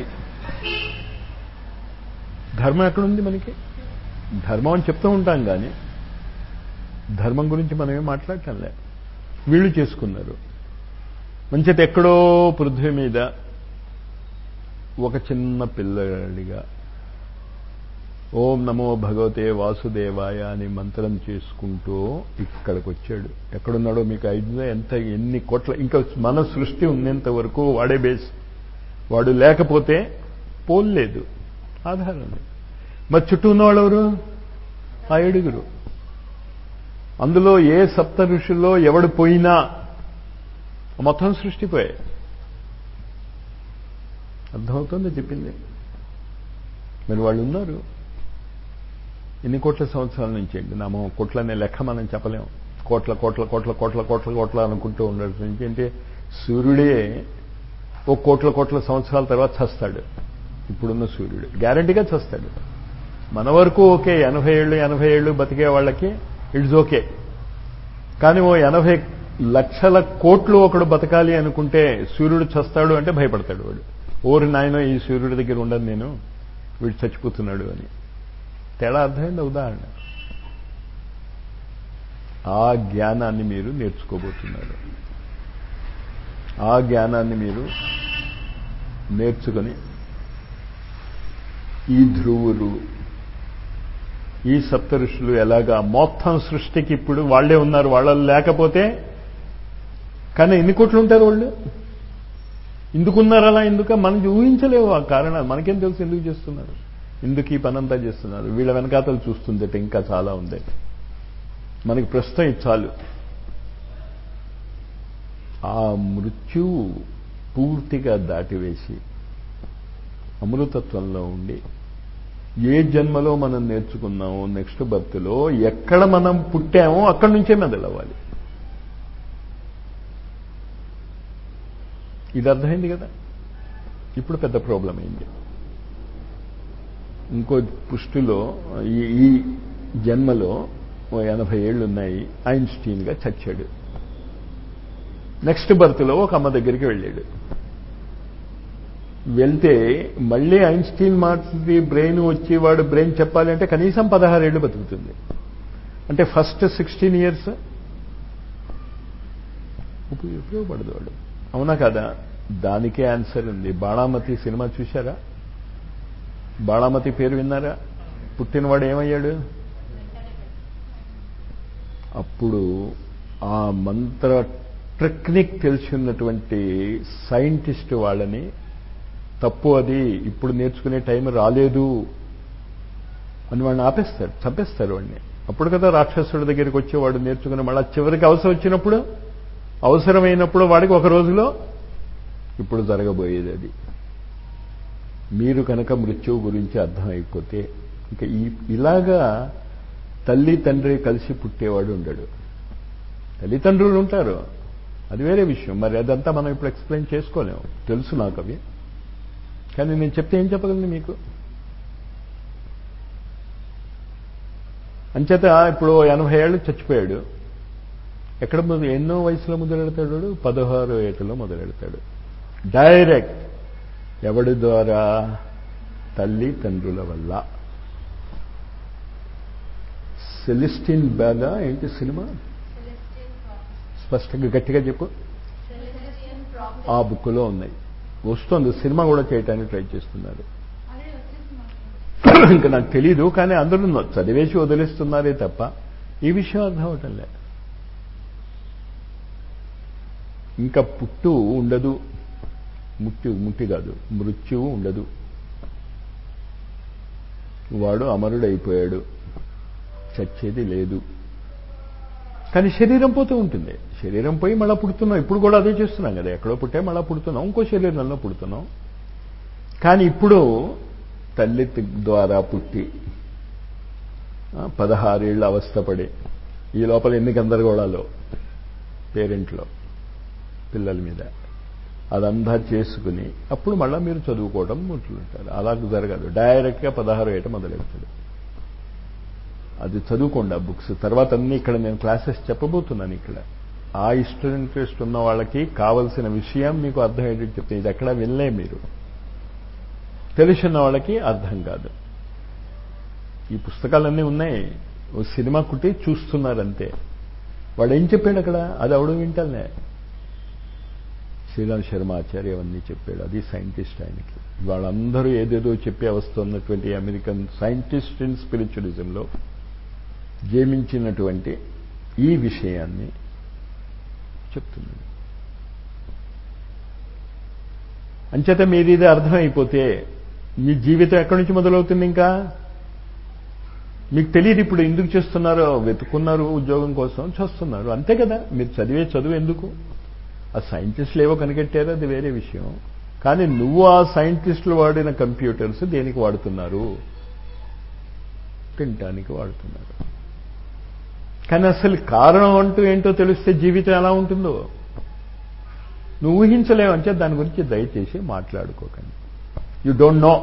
S1: ధర్మం ఎక్కడుంది మనకి ధర్మం అని చెప్తూ ఉంటాం కానీ ధర్మం గురించి మనం ఏం మాట్లాడటంలే వీళ్ళు చేసుకున్నారు మంచిది ఎక్కడో పృథ్వీ మీద ఒక చిన్న పిల్లడిగా ఓం నమో భగవతే వాసుదేవాయ అని మంత్రం చేసుకుంటూ ఇక్కడికి వచ్చాడు ఎక్కడున్నాడో మీకు ఐడియా ఎంత ఎన్ని కోట్ల ఇంకా మన సృష్టి ఉన్నంత వరకు వాడే బేస్ వాడు లేకపోతే పోల్లేదు ఆధారం మరి చుట్టూ ఉన్నవాళ్ళెవరు ఆ ఏడుగురు అందులో ఏ సప్త ఋషుల్లో ఎవడు పోయినా మొత్తం సృష్టిపోయాయి అర్థమవుతుంది చెప్పింది మరి వాళ్ళు ఉన్నారు ఎన్ని కోట్ల సంవత్సరాల నుంచి అండి నామో కోట్లనే లెక్క మనం చెప్పలేం కోట్ల కోట్ల కోట్ల కోట్ల కోట్ల కోట్ల అనుకుంటూ ఉండడం నుంచి అంటే సూర్యుడే ఓ కోట్ల కోట్ల సంవత్సరాల తర్వాత చస్తాడు ఇప్పుడున్న సూర్యుడు గ్యారంటీగా చస్తాడు మన వరకు ఓకే ఎనభై ఏళ్ళు ఎనభై ఏళ్ళు బతికే వాళ్ళకి ఇట్స్ ఓకే కానీ ఓ ఎనభై లక్షల కోట్లు ఒకడు బతకాలి అనుకుంటే సూర్యుడు చస్తాడు అంటే భయపడతాడు వాడు ఓరి నాయనో ఈ సూర్యుడి దగ్గర ఉండదు నేను వీడు చచ్చిపోతున్నాడు అని తేడా అర్థమైంది ఉదాహరణ ఆ జ్ఞానాన్ని మీరు నేర్చుకోబోతున్నారు ఆ జ్ఞానాన్ని మీరు నేర్చుకొని ఈ ధ్రువులు ఈ సప్త ఋషులు ఎలాగా మొత్తం సృష్టికి ఇప్పుడు వాళ్లే ఉన్నారు వాళ్ళ లేకపోతే కానీ ఎన్ని కోట్లు ఉంటారు వాళ్ళు ఎందుకున్నారు అలా ఎందుక మనం ఊహించలేవు ఆ కారణాలు మనకేం తెలుసు ఎందుకు చేస్తున్నారు ఎందుకు ఈ పనంతా చేస్తున్నారు వీళ్ళ వెనకాతలు చూస్తుందట ఇంకా చాలా ఉంది మనకి ప్రస్తుతం ఇది చాలు ఆ మృత్యువు పూర్తిగా దాటివేసి అమృతత్వంలో ఉండి ఏ జన్మలో మనం నేర్చుకున్నామో నెక్స్ట్ బర్త్లో ఎక్కడ మనం పుట్టామో అక్కడి నుంచే మెదలవ్వాలి ఇది అర్థమైంది కదా ఇప్పుడు పెద్ద ప్రాబ్లం అయింది ఇంకో పుష్టిలో ఈ ఈ జన్మలో ఓ ఎనభై ఏళ్ళు ఉన్నాయి ఐన్స్టీన్గా చచ్చాడు నెక్స్ట్ బర్త్లో ఒక అమ్మ దగ్గరికి వెళ్ళాడు వెళ్తే మళ్ళీ ఐన్స్టీన్ మాటది బ్రెయిన్ వచ్చి వాడు బ్రెయిన్ చెప్పాలి అంటే కనీసం పదహారేళ్ళు బతుకుతుంది అంటే ఫస్ట్ సిక్స్టీన్ ఇయర్స్ ఉపయోగపడదు వాడు అవునా కదా దానికే ఆన్సర్ ఉంది బాణామతి సినిమా చూశారా బాణామతి పేరు విన్నారా పుట్టినవాడు ఏమయ్యాడు అప్పుడు ఆ మంత్ర టెక్నిక్ తెలిసి ఉన్నటువంటి సైంటిస్ట్ వాళ్ళని తప్పు అది ఇప్పుడు నేర్చుకునే టైం రాలేదు అని వాడిని ఆపేస్తాడు చంపేస్తారు వాడిని అప్పుడు కదా రాక్షసుడి దగ్గరికి వచ్చి వాడు నేర్చుకుని మళ్ళీ చివరికి అవసరం వచ్చినప్పుడు అవసరమైనప్పుడు వాడికి ఒక రోజులో ఇప్పుడు జరగబోయేది అది మీరు కనుక మృత్యువు గురించి అర్థమైపోతే ఇంకా ఈ ఇలాగా తల్లి తండ్రి కలిసి పుట్టేవాడు ఉండడు తల్లిదండ్రులు ఉంటారు అది వేరే విషయం మరి అదంతా మనం ఇప్పుడు ఎక్స్ప్లెయిన్ చేసుకోలేము తెలుసు నాకు అవి కానీ నేను చెప్తే ఏం చెప్పగలను మీకు అంచేత ఇప్పుడు ఎనభై ఏళ్ళు చచ్చిపోయాడు ఎక్కడ మొదలు ఎన్నో వయసులో మొదలెడతాడు పదహారు ఏటలో మొదలెడతాడు డైరెక్ట్ ఎవడి ద్వారా తల్లి తండ్రుల వల్ల సెలిస్టిన్ బ్యాగా ఏంటి సినిమా స్పష్టంగా గట్టిగా చెప్పు ఆ బుక్లో ఉన్నాయి వస్తుంది సినిమా కూడా చేయటానికి ట్రై చేస్తున్నారు ఇంకా నాకు తెలీదు కానీ అందరూ చదివేసి వదిలేస్తున్నారే తప్ప ఈ విషయం అర్థం అవటం లే ఇంకా పుట్టు ఉండదు ముట్టి ముట్టి కాదు మృత్యువు ఉండదు వాడు అమరుడైపోయాడు చచ్చేది లేదు కానీ శరీరం పోతూ ఉంటుంది శరీరం పోయి మళ్ళా పుడుతున్నాం ఇప్పుడు కూడా అదే చేస్తున్నాం కదా ఎక్కడో పుట్టే మళ్ళా పుడుతున్నాం ఇంకో శరీరంలో పుడుతున్నాం కానీ ఇప్పుడు తల్లి ద్వారా పుట్టి పదహారేళ్ళు అవస్థపడి ఈ లోపల ఎన్ని గందరగోళాలు పేరెంట్లో పిల్లల మీద అదంతా చేసుకుని అప్పుడు మళ్ళీ మీరు చదువుకోవడం మొదలుంటారు అలా జరగదు డైరెక్ట్గా పదహారు ఏట మొదలెడతాడు అది చదువుకోండి ఆ బుక్స్ తర్వాత అన్ని ఇక్కడ నేను క్లాసెస్ చెప్పబోతున్నాను ఇక్కడ ఆ ఇష్టం ఇంట్రెస్ట్ ఉన్న వాళ్ళకి కావలసిన విషయం మీకు అర్థమయ్యేటట్టు చెప్తే ఇది ఎక్కడ వెళ్ళే మీరు తెలిసిన వాళ్ళకి అర్థం కాదు ఈ పుస్తకాలన్నీ ఉన్నాయి ఓ సినిమా కుట్టి చూస్తున్నారంతే వాడు ఏం చెప్పాడు అక్కడ అది అవడు వింటానే శ్రీరామ్ శర్మ ఆచార్య అవన్నీ చెప్పాడు అది సైంటిస్ట్ ఆయనకి వాళ్ళందరూ ఏదేదో చెప్పే అవస్థ ఉన్నటువంటి అమెరికన్ సైంటిస్ట్ ఇన్ స్పిరిచువలిజంలో జీవించినటువంటి ఈ విషయాన్ని చెప్తున్నాడు అంచేత మీరు ఇది అర్థమైపోతే మీ జీవితం ఎక్కడి నుంచి మొదలవుతుంది ఇంకా మీకు తెలియదు ఇప్పుడు ఎందుకు చేస్తున్నారో వెతుకున్నారు ఉద్యోగం కోసం చేస్తున్నారు అంతే కదా మీరు చదివే చదువు ఎందుకు ఆ సైంటిస్టులు ఏవో కనిపెట్టారో అది వేరే విషయం కానీ నువ్వు ఆ సైంటిస్టులు వాడిన కంప్యూటర్స్ దేనికి వాడుతున్నారు తినటానికి వాడుతున్నారు కానీ అసలు కారణం అంటూ ఏంటో తెలిస్తే జీవితం ఎలా ఉంటుందో నువ్వు ఊహించలేవంటే దాని గురించి దయచేసి మాట్లాడుకోకండి యు డోంట్ నో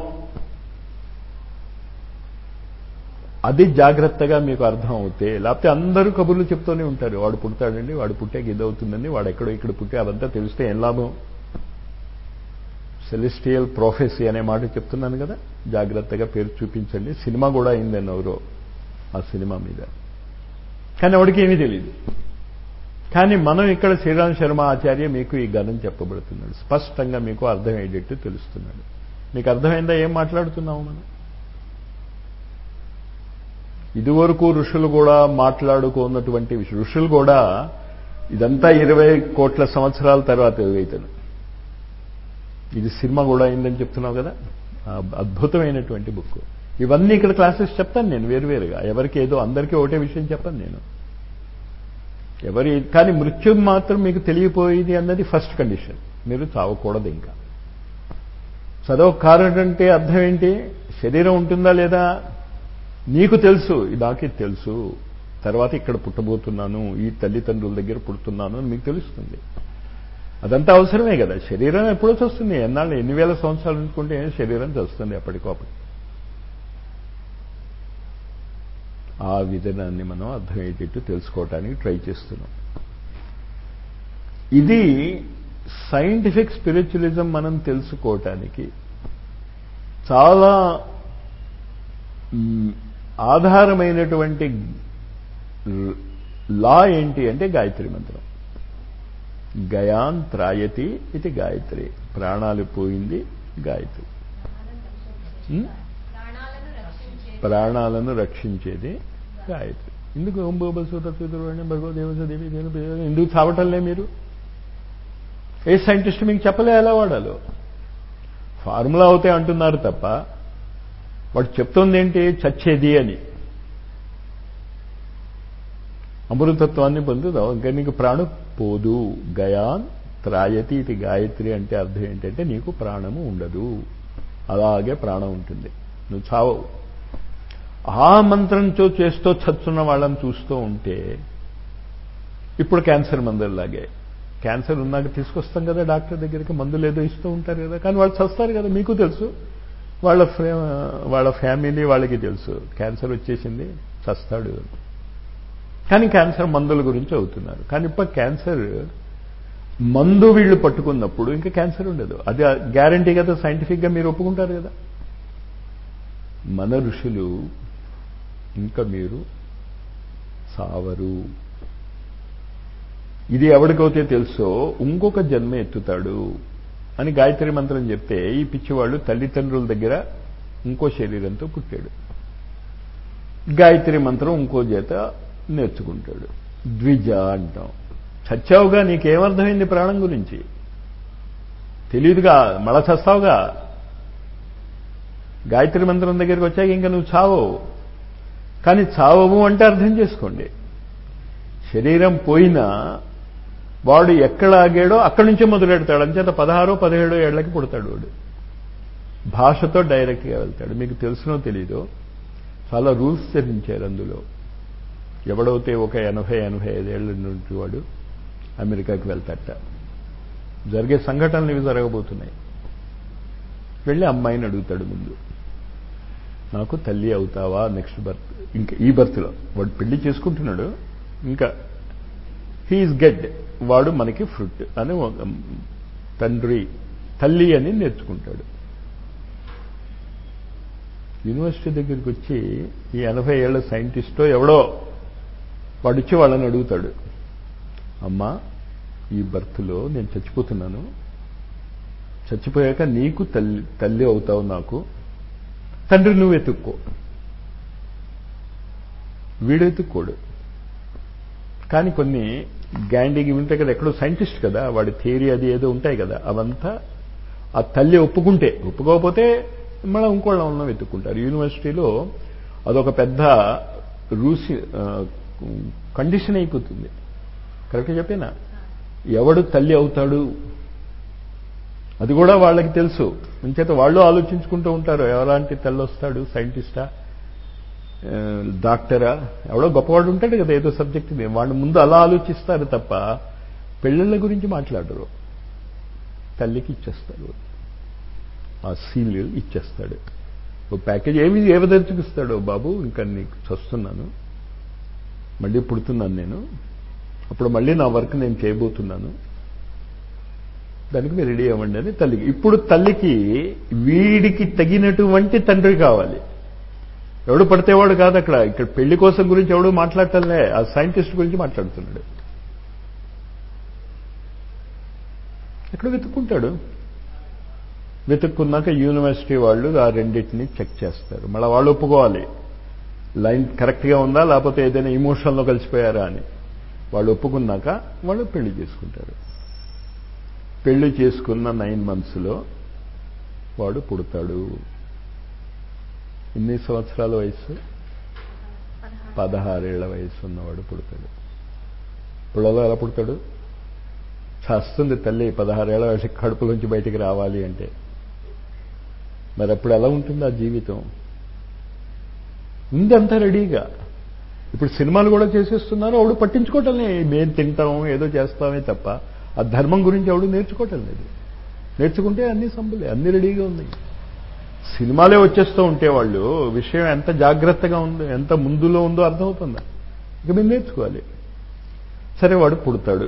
S1: అది జాగ్రత్తగా మీకు అర్థం అవుతే లేకపోతే అందరూ కబుర్లు చెప్తూనే ఉంటారు వాడు పుడతాడండి వాడు పుట్టాక ఇదవుతుందండి వాడు ఎక్కడో ఇక్కడ పుట్టే అదంతా తెలిస్తే ఏం లాభం సెలెస్టియల్ ప్రొఫెసీ అనే మాట చెప్తున్నాను కదా జాగ్రత్తగా పేరు చూపించండి సినిమా కూడా అయిందని ఎవరో ఆ సినిమా మీద కానీ వాడికి ఏమీ తెలియదు కానీ మనం ఇక్కడ శ్రీరామ్ శర్మ ఆచార్య మీకు ఈ గణం చెప్పబడుతున్నాడు స్పష్టంగా మీకు అర్థమయ్యేటట్టు తెలుస్తున్నాడు మీకు అర్థమైందా ఏం మాట్లాడుతున్నాము మనం ఇదివరకు ఋషులు కూడా మాట్లాడుకున్నటువంటి విషయం ఋషులు కూడా ఇదంతా ఇరవై కోట్ల సంవత్సరాల తర్వాత అవుతాడు ఇది సినిమా కూడా అయిందని చెప్తున్నావు కదా ఆ అద్భుతమైనటువంటి బుక్ ఇవన్నీ ఇక్కడ క్లాసెస్ చెప్తాను నేను వేరువేరుగా ఎవరికి ఏదో అందరికీ ఒకటే విషయం చెప్పను నేను ఎవరి కానీ మృత్యు మాత్రం మీకు తెలియపోయింది అన్నది ఫస్ట్ కండిషన్ మీరు చావకూడదు ఇంకా చదవ కారణం అంటే అర్థం ఏంటి శరీరం ఉంటుందా లేదా నీకు తెలుసు నాకే తెలుసు తర్వాత ఇక్కడ పుట్టబోతున్నాను ఈ తల్లిదండ్రుల దగ్గర పుడుతున్నాను అని మీకు తెలుస్తుంది అదంతా అవసరమే కదా శరీరం ఎప్పుడో వస్తుంది ఎన్నాళ్ళు ఎన్ని వేల సంవత్సరాలు అనుకుంటే శరీరం చస్తుంది ఎప్పటికోపటి ఆ విధానాన్ని మనం అర్థమయ్యేటట్టు తెలుసుకోవటానికి ట్రై చేస్తున్నాం ఇది సైంటిఫిక్ స్పిరిచువలిజం మనం తెలుసుకోవటానికి చాలా ఆధారమైనటువంటి లా ఏంటి అంటే గాయత్రి మంత్రం గయాన్ త్రాయతి ఇది గాయత్రి ప్రాణాలు పోయింది గాయత్రి ప్రాణాలను రక్షించేది గాయత్రి ఎందుకు ఓం బోబల్ సూత సూత్రుడు భగవదేవస దేవి దేవి ఎందుకు చావటంలే మీరు ఏ సైంటిస్ట్ మీకు చెప్పలే ఎలా వాడాలో ఫార్ములా అవుతే అంటున్నారు తప్ప వాడు చెప్తోంది ఏంటి చచ్చేది అని అమృతత్వాన్ని పొందుదాం ఇంకా నీకు ప్రాణం పోదు గయాన్ త్రాయతి ఇది గాయత్రి అంటే అర్థం ఏంటంటే నీకు ప్రాణము ఉండదు అలాగే ప్రాణం ఉంటుంది నువ్వు చావవు ఆ మంత్రంతో చేస్తూ చచ్చున్న వాళ్ళని చూస్తూ ఉంటే ఇప్పుడు క్యాన్సర్ మందుల్లాగే క్యాన్సర్ ఉన్నాక తీసుకొస్తాం కదా డాక్టర్ దగ్గరికి మందులు ఏదో ఇస్తూ ఉంటారు కదా కానీ వాళ్ళు చస్తారు కదా మీకు తెలుసు వాళ్ళ వాళ్ళ ఫ్యామిలీ వాళ్ళకి తెలుసు క్యాన్సర్ వచ్చేసింది చస్తాడు కానీ క్యాన్సర్ మందుల గురించి అవుతున్నారు కానీ ఇప్పుడు క్యాన్సర్ మందు వీళ్ళు పట్టుకున్నప్పుడు ఇంకా క్యాన్సర్ ఉండదు అది గ్యారంటీ కదా సైంటిఫిక్గా మీరు ఒప్పుకుంటారు కదా మన ఋషులు ఇంకా మీరు సావరు ఇది ఎవరికైతే తెలుసో ఇంకొక జన్మ ఎత్తుతాడు అని గాయత్రి మంత్రం చెప్తే ఈ పిచ్చివాళ్ళు తల్లిదండ్రుల దగ్గర ఇంకో శరీరంతో పుట్టాడు గాయత్రి మంత్రం ఇంకో చేత నేర్చుకుంటాడు ద్విజ అంటాం చచ్చావుగా నీకేమర్థమైంది ప్రాణం గురించి తెలియదుగా మళ్ళా చస్తావుగా గాయత్రి మంత్రం దగ్గరికి వచ్చాక ఇంకా నువ్వు చావవు కానీ చావము అంటే అర్థం చేసుకోండి శరీరం పోయినా వాడు ఎక్కడ ఆగాడో అక్కడి నుంచే మొదలెడతాడు అంచేత పదహారో పదిహేడో ఏళ్లకి పుడతాడు వాడు భాషతో డైరెక్ట్గా వెళ్తాడు మీకు తెలుసునో తెలీదో చాలా రూల్స్ చరించారు అందులో ఎవడైతే ఒక ఎనభై ఎనభై ఐదేళ్ల నుండి వాడు అమెరికాకి వెళ్తాట జరిగే సంఘటనలు ఇవి జరగబోతున్నాయి వెళ్ళి అమ్మాయిని అడుగుతాడు ముందు నాకు తల్లి అవుతావా నెక్స్ట్ బర్త్ ఇంకా ఈ బర్త్లో వాడు పెళ్లి చేసుకుంటున్నాడు ఇంకా హీఈస్ గెడ్ వాడు మనకి ఫ్రూట్ అని తండ్రి తల్లి అని నేర్చుకుంటాడు యూనివర్సిటీ దగ్గరికి వచ్చి ఈ ఎనభై ఏళ్ల సైంటిస్టో ఎవడో వాడు వచ్చి వాళ్ళని అడుగుతాడు అమ్మా ఈ బర్త్లో నేను చచ్చిపోతున్నాను చచ్చిపోయాక నీకు తల్లి తల్లి అవుతావు నాకు తండ్రి నువ్వు ఎత్తుక్కో వీడు ఎత్తుక్కోడు కానీ కొన్ని గ్యాండీకి ఉంటాయి కదా ఎక్కడో సైంటిస్ట్ కదా వాడి థియరీ అది ఏదో ఉంటాయి కదా అవంతా ఆ తల్లి ఒప్పుకుంటే ఒప్పుకోకపోతే మళ్ళీ ఇంకోళ్ళ ఉన్న వెతుక్కుంటారు యూనివర్సిటీలో అదొక పెద్ద రూసి కండిషన్ అయిపోతుంది కరెక్ట్గా చెప్పేనా ఎవడు తల్లి అవుతాడు అది కూడా వాళ్ళకి తెలుసు ఇంచేత వాళ్ళు ఆలోచించుకుంటూ ఉంటారు ఎవలాంటి తల్లి వస్తాడు సైంటిస్టా డాక్టరా ఎవడో గొప్పవాడు ఉంటాడు కదా ఏదో సబ్జెక్ట్ వాళ్ళు ముందు అలా ఆలోచిస్తారు తప్ప పెళ్ళిళ్ళ గురించి మాట్లాడరు తల్లికి ఇచ్చేస్తారు ఆ సీల్ ఇచ్చేస్తాడు ఓ ప్యాకేజ్ ఏమి ఏవదర్చుకిస్తాడో బాబు ఇంకా నీకు చస్తున్నాను మళ్ళీ పుడుతున్నాను నేను అప్పుడు మళ్ళీ నా వర్క్ నేను చేయబోతున్నాను దానికి మీరు రెడీ అవ్వండి అని తల్లికి ఇప్పుడు తల్లికి వీడికి తగినటువంటి తండ్రి కావాలి ఎవడు పడితేవాడు కాదు అక్కడ ఇక్కడ పెళ్లి కోసం గురించి ఎవడు మాట్లాడటంలే ఆ సైంటిస్ట్ గురించి మాట్లాడుతున్నాడు ఎక్కడ వెతుక్కుంటాడు వెతుక్కున్నాక యూనివర్సిటీ వాళ్ళు ఆ రెండింటిని చెక్ చేస్తారు మళ్ళీ వాళ్ళు ఒప్పుకోవాలి లైన్ కరెక్ట్గా ఉందా లేకపోతే ఏదైనా ఇమోషన్లో కలిసిపోయారా అని వాళ్ళు ఒప్పుకున్నాక వాళ్ళు పెళ్లి చేసుకుంటారు పెళ్లి చేసుకున్న నైన్ మంత్స్లో వాడు పుడతాడు ఎన్ని సంవత్సరాల వయసు పదహారేళ్ల వయసు ఉన్నవాడు పుడతాడు పుల్లలో ఎలా పుడతాడు చస్తుంది తల్లి పదహారేళ్ల వయసు కడుపులోంచి బయటికి రావాలి అంటే మరి అప్పుడు ఎలా ఉంటుంది ఆ జీవితం ఉంది అంతా రెడీగా ఇప్పుడు సినిమాలు కూడా చేసేస్తున్నారు ఆవిడ పట్టించుకోవటం లేదు మేము తింటాం ఏదో చేస్తామే తప్ప ఆ ధర్మం గురించి ఆవిడ నేర్చుకోవటం లేదు నేర్చుకుంటే అన్ని సంబలే అన్ని రెడీగా ఉన్నాయి సినిమాలే వచ్చేస్తూ ఉంటే వాళ్ళు విషయం ఎంత జాగ్రత్తగా ఉందో ఎంత ముందులో ఉందో అర్థమవుతుందా ఇక మీరు నేర్చుకోవాలి సరే వాడు పుడతాడు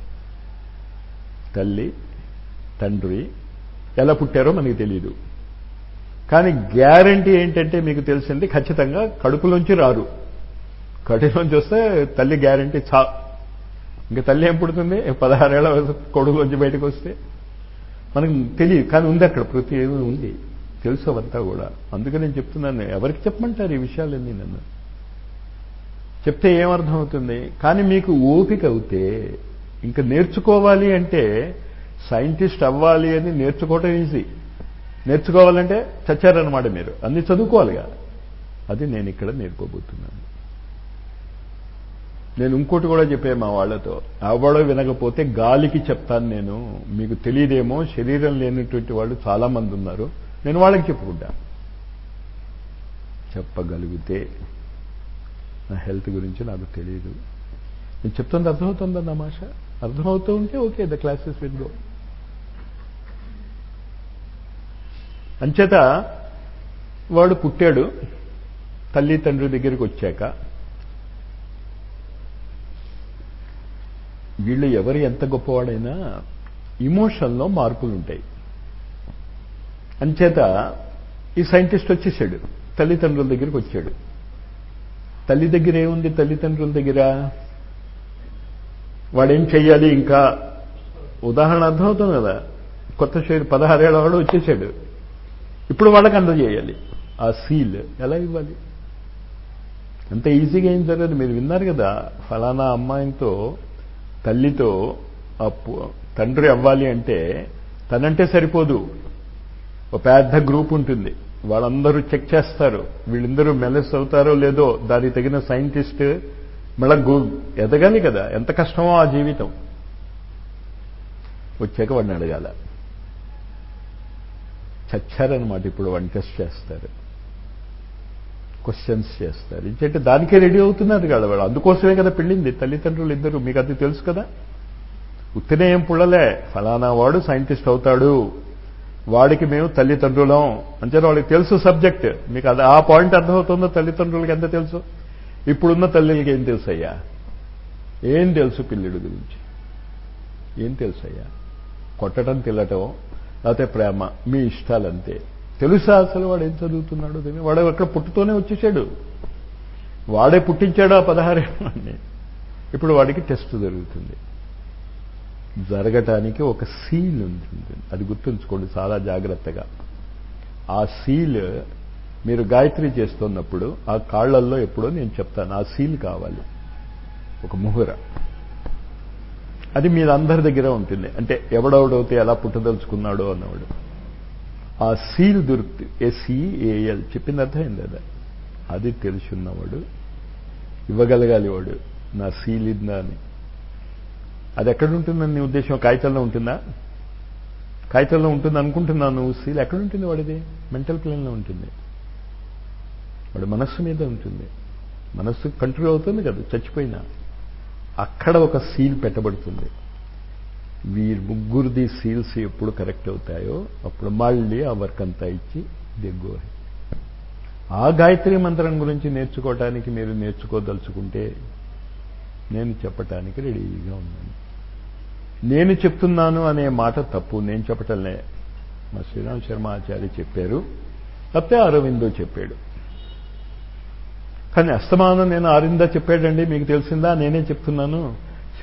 S1: తల్లి తండ్రి ఎలా పుట్టారో మనకి తెలియదు కానీ గ్యారంటీ ఏంటంటే మీకు తెలిసింది ఖచ్చితంగా కడుపులోంచి రారు కడుపులోంచి వస్తే తల్లి గ్యారంటీ చా ఇంకా తల్లి ఏం పుడుతుంది పదహారేళ్ల కొడుకులోంచి బయటకు వస్తే మనకు తెలియదు కానీ ఉంది అక్కడ ప్రతి ఏమీ ఉంది తెలుసు అవంతా కూడా అందుకే నేను చెప్తున్నాను ఎవరికి చెప్పమంటారు ఈ విషయాలన్నీ నన్ను చెప్తే ఏమర్థం అవుతుంది కానీ మీకు ఓపిక అవుతే ఇంకా నేర్చుకోవాలి అంటే సైంటిస్ట్ అవ్వాలి అని నేర్చుకోవటం ఈజీ నేర్చుకోవాలంటే చచ్చారనమాట మీరు అన్ని చదువుకోవాలిగా అది నేను ఇక్కడ నేర్పబోతున్నాను నేను ఇంకోటి కూడా చెప్పే మా వాళ్ళతో ఎవడో వినకపోతే గాలికి చెప్తాను నేను మీకు తెలియదేమో శరీరం లేనటువంటి వాళ్ళు చాలా మంది ఉన్నారు నేను వాళ్ళకి చెప్పుకుంటా చెప్పగలిగితే నా హెల్త్ గురించి నాకు తెలియదు నేను చెప్తుంది అర్థమవుతుందా నా మాష అర్థమవుతూ ఉంటే okay the classes will go అంచేత వాడు పుట్టాడు తల్లి తండ్రి దగ్గరికి వచ్చాక వీళ్ళు ఎవరు ఎంత గొప్పవాడైనా ఇమోషన్లో మార్పులు ఉంటాయి అంచేత ఈ సైంటిస్ట్ వచ్చేసాడు తల్లిదండ్రుల దగ్గరికి వచ్చాడు తల్లి దగ్గర ఏముంది తల్లిదండ్రుల దగ్గర వాడేం చెయ్యాలి ఇంకా ఉదాహరణ అర్థమవుతుంది కదా కొత్త శరీరం పదహారేళ్ళ వాడు వచ్చేసాడు ఇప్పుడు వాళ్ళకి అందజేయాలి ఆ సీల్ ఎలా ఇవ్వాలి అంత ఈజీగా ఏం జరగదు మీరు విన్నారు కదా ఫలానా అమ్మాయితో తల్లితో తండ్రి అవ్వాలి అంటే తనంటే సరిపోదు ఒక పెద్ద గ్రూప్ ఉంటుంది వాళ్ళందరూ చెక్ చేస్తారు వీళ్ళందరూ మెలస్ అవుతారో లేదో దానికి తగిన సైంటిస్ట్ మళ్ళా ఎదగాలి కదా ఎంత కష్టమో ఆ జీవితం వచ్చాక వాడిని అడగాల చచ్చారనమాట ఇప్పుడు వన్ టెస్ట్ చేస్తారు క్వశ్చన్స్ చేస్తారు ఇంకంటే దానికే రెడీ అవుతున్నారు కదా వాళ్ళు అందుకోసమే కదా పెళ్ళింది తల్లిదండ్రులు ఇద్దరు మీకు అది తెలుసు కదా ఉత్తినే ఏం పుల్లలే ఫలానా వాడు సైంటిస్ట్ అవుతాడు వాడికి మేము తల్లిదండ్రులం అంటే వాళ్ళకి తెలుసు సబ్జెక్ట్ మీకు అది ఆ పాయింట్ అర్థమవుతుందో తల్లిదండ్రులకి ఎంత తెలుసు ఇప్పుడున్న తల్లికి ఏం తెలుసు అయ్యా ఏం తెలుసు పిల్లుడి గురించి ఏం తెలుసు అయ్యా కొట్టడం తిల్లటం లేకపోతే ప్రేమ మీ ఇష్టాలంతే తెలుసా అసలు వాడు ఏం చదువుతున్నాడు వాడు ఎక్కడ పుట్టుతోనే వచ్చేసాడు వాడే పుట్టించాడు ఆ పదహారేళ్ళని ఇప్పుడు వాడికి టెస్ట్ జరుగుతుంది జరగటానికి ఒక సీల్ ఉంటుంది అది గుర్తుంచుకోండి చాలా జాగ్రత్తగా ఆ సీల్ మీరు గాయత్రి చేస్తున్నప్పుడు ఆ కాళ్లల్లో ఎప్పుడో నేను చెప్తాను ఆ సీల్ కావాలి ఒక ముహుర అది మీరు అందరి దగ్గర ఉంటుంది అంటే ఎవడెవడవుతే ఎలా పుట్టదలుచుకున్నాడో అన్నవాడు ఆ సీల్ దొరుకుతుంది ఎస్ఈఏఎల్ చెప్పింది అర్థమైంది కదా అది తెలుసున్నవాడు ఇవ్వగలగాలి వాడు నా సీల్ ఇద్దా అని అది ఎక్కడ ఉంటుందని నీ ఉద్దేశం కాగితంలో ఉంటుందా కాగితంలో ఉంటుంది అనుకుంటున్నాను సీల్ ఎక్కడ ఉంటుంది వాడిది మెంటల్ ప్లేన్లో ఉంటుంది వాడి మనస్సు మీద ఉంటుంది మనస్సు కంట్రోల్ అవుతుంది కదా చచ్చిపోయినా అక్కడ ఒక సీల్ పెట్టబడుతుంది వీరి ముగ్గురిది సీల్స్ ఎప్పుడు కరెక్ట్ అవుతాయో అప్పుడు మళ్ళీ ఆ వర్క్ అంతా ఇచ్చి దిగ్గు ఆ గాయత్రి మంత్రం గురించి నేర్చుకోవటానికి మీరు నేర్చుకోదలుచుకుంటే నేను చెప్పటానికి రెడీగా ఉన్నాను నేను చెప్తున్నాను అనే మాట తప్పు నేను చెప్పటంలే మా శ్రీరామ్ శర్మ ఆచార్య చెప్పారు తప్పే అరవిందో చెప్పాడు కానీ అస్తమానం నేను అరవింద చెప్పాడండి మీకు తెలిసిందా నేనే చెప్తున్నాను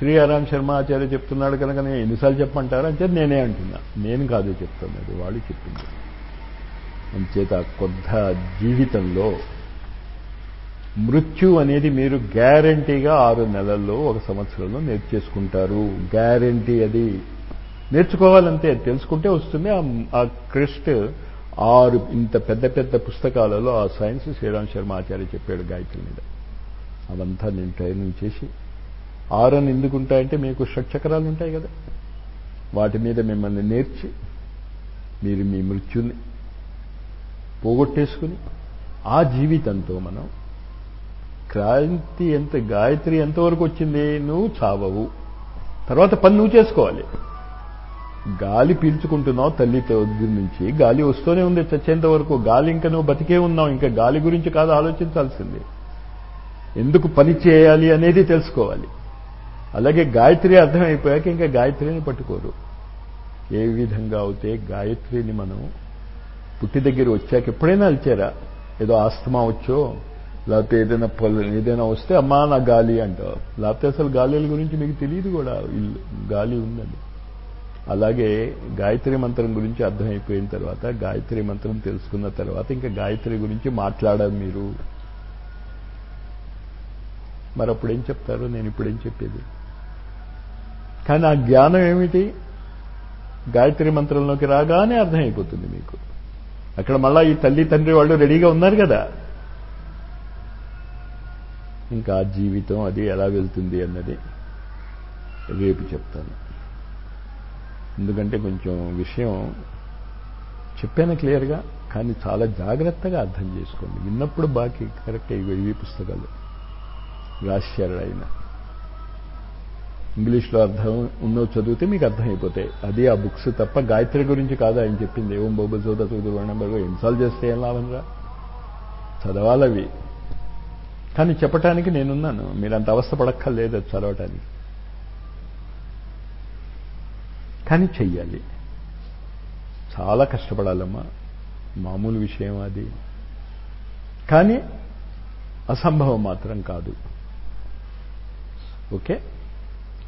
S1: శ్రీ ఆరామ్ శర్మ ఆచార్య చెప్తున్నాడు కనుక నేను ఎన్నిసార్లు చెప్పమంటారు అంటే నేనే అంటున్నా నేను కాదు చెప్తున్నది వాళ్ళు చెప్పింది అంచేత కొద్ద జీవితంలో మృత్యు అనేది మీరు గ్యారంటీగా ఆరు నెలల్లో ఒక సంవత్సరంలో నేర్చేసుకుంటారు గ్యారంటీ అది నేర్చుకోవాలంతే తెలుసుకుంటే వస్తుంది ఆ క్రిస్ట్ ఆరు ఇంత పెద్ద పెద్ద పుస్తకాలలో ఆ సైన్స్ శ్రీరామ్ శర్మ ఆచార్య చెప్పాడు గాయత్రి మీద అవంతా నేను ట్రైనింగ్ చేసి ఆరని ఎందుకు ఉంటాయంటే మీకు షట్చక్రాలు ఉంటాయి కదా వాటి మీద మిమ్మల్ని నేర్చి మీరు మీ మృత్యుని పోగొట్టేసుకుని ఆ జీవితంతో మనం క్రాంతి ఎంత గాయత్రి ఎంతవరకు వచ్చింది నువ్వు చావవు తర్వాత పని నువ్వు చేసుకోవాలి గాలి పీల్చుకుంటున్నావు తల్లితో నుంచి గాలి వస్తూనే ఉంది చచ్చేంత వరకు గాలి ఇంకా నువ్వు బతికే ఉన్నావు ఇంకా గాలి గురించి కాదు ఆలోచించాల్సింది ఎందుకు పని చేయాలి అనేది తెలుసుకోవాలి అలాగే గాయత్రి అర్థమైపోయాక ఇంకా గాయత్రిని పట్టుకోరు ఏ విధంగా అయితే గాయత్రిని మనం పుట్టి దగ్గర వచ్చాక ఎప్పుడైనా అలిచారా ఏదో ఆస్తమా వచ్చో లేకపోతే ఏదైనా పొల ఏదైనా వస్తే అమ్మా నా గాలి అంటావు లేకపోతే అసలు గాలిల గురించి మీకు తెలియదు కూడా ఇల్లు గాలి ఉందని అలాగే గాయత్రి మంత్రం గురించి అర్థమైపోయిన తర్వాత గాయత్రి మంత్రం తెలుసుకున్న తర్వాత ఇంకా గాయత్రి గురించి మాట్లాడాలి మీరు మరి అప్పుడేం చెప్తారు నేను ఇప్పుడేం చెప్పేది కానీ ఆ జ్ఞానం ఏమిటి గాయత్రి మంత్రంలోకి రాగానే అర్థమైపోతుంది మీకు అక్కడ మళ్ళా ఈ తల్లి తండ్రి వాళ్ళు రెడీగా ఉన్నారు కదా ఇంకా జీవితం అది ఎలా వెళ్తుంది అన్నది రేపు చెప్తాను ఎందుకంటే కొంచెం విషయం చెప్పాను క్లియర్గా కానీ చాలా జాగ్రత్తగా అర్థం చేసుకోండి విన్నప్పుడు బాకీ కరెక్ట్ ఇవి పుస్తకాలు రాశారు ఆయన ఇంగ్లీష్లో అర్థం ఉన్నో చదివితే మీకు అర్థమైపోతాయి అది ఆ బుక్స్ తప్ప గాయత్రి గురించి కాదు ఆయన చెప్పింది ఓం బొబ్బ చోద చదువు వర్ణంబరు ఎన్నిసార్లు చేస్తే ఏం లాభం రా చదవాలవి కానీ చెప్పటానికి నేనున్నాను మీరు అంత అవస్థ పడక్కర్లేదు అది చదవటానికి కానీ చెయ్యాలి చాలా కష్టపడాలమ్మా మామూలు విషయం అది కానీ అసంభవం మాత్రం కాదు ఓకే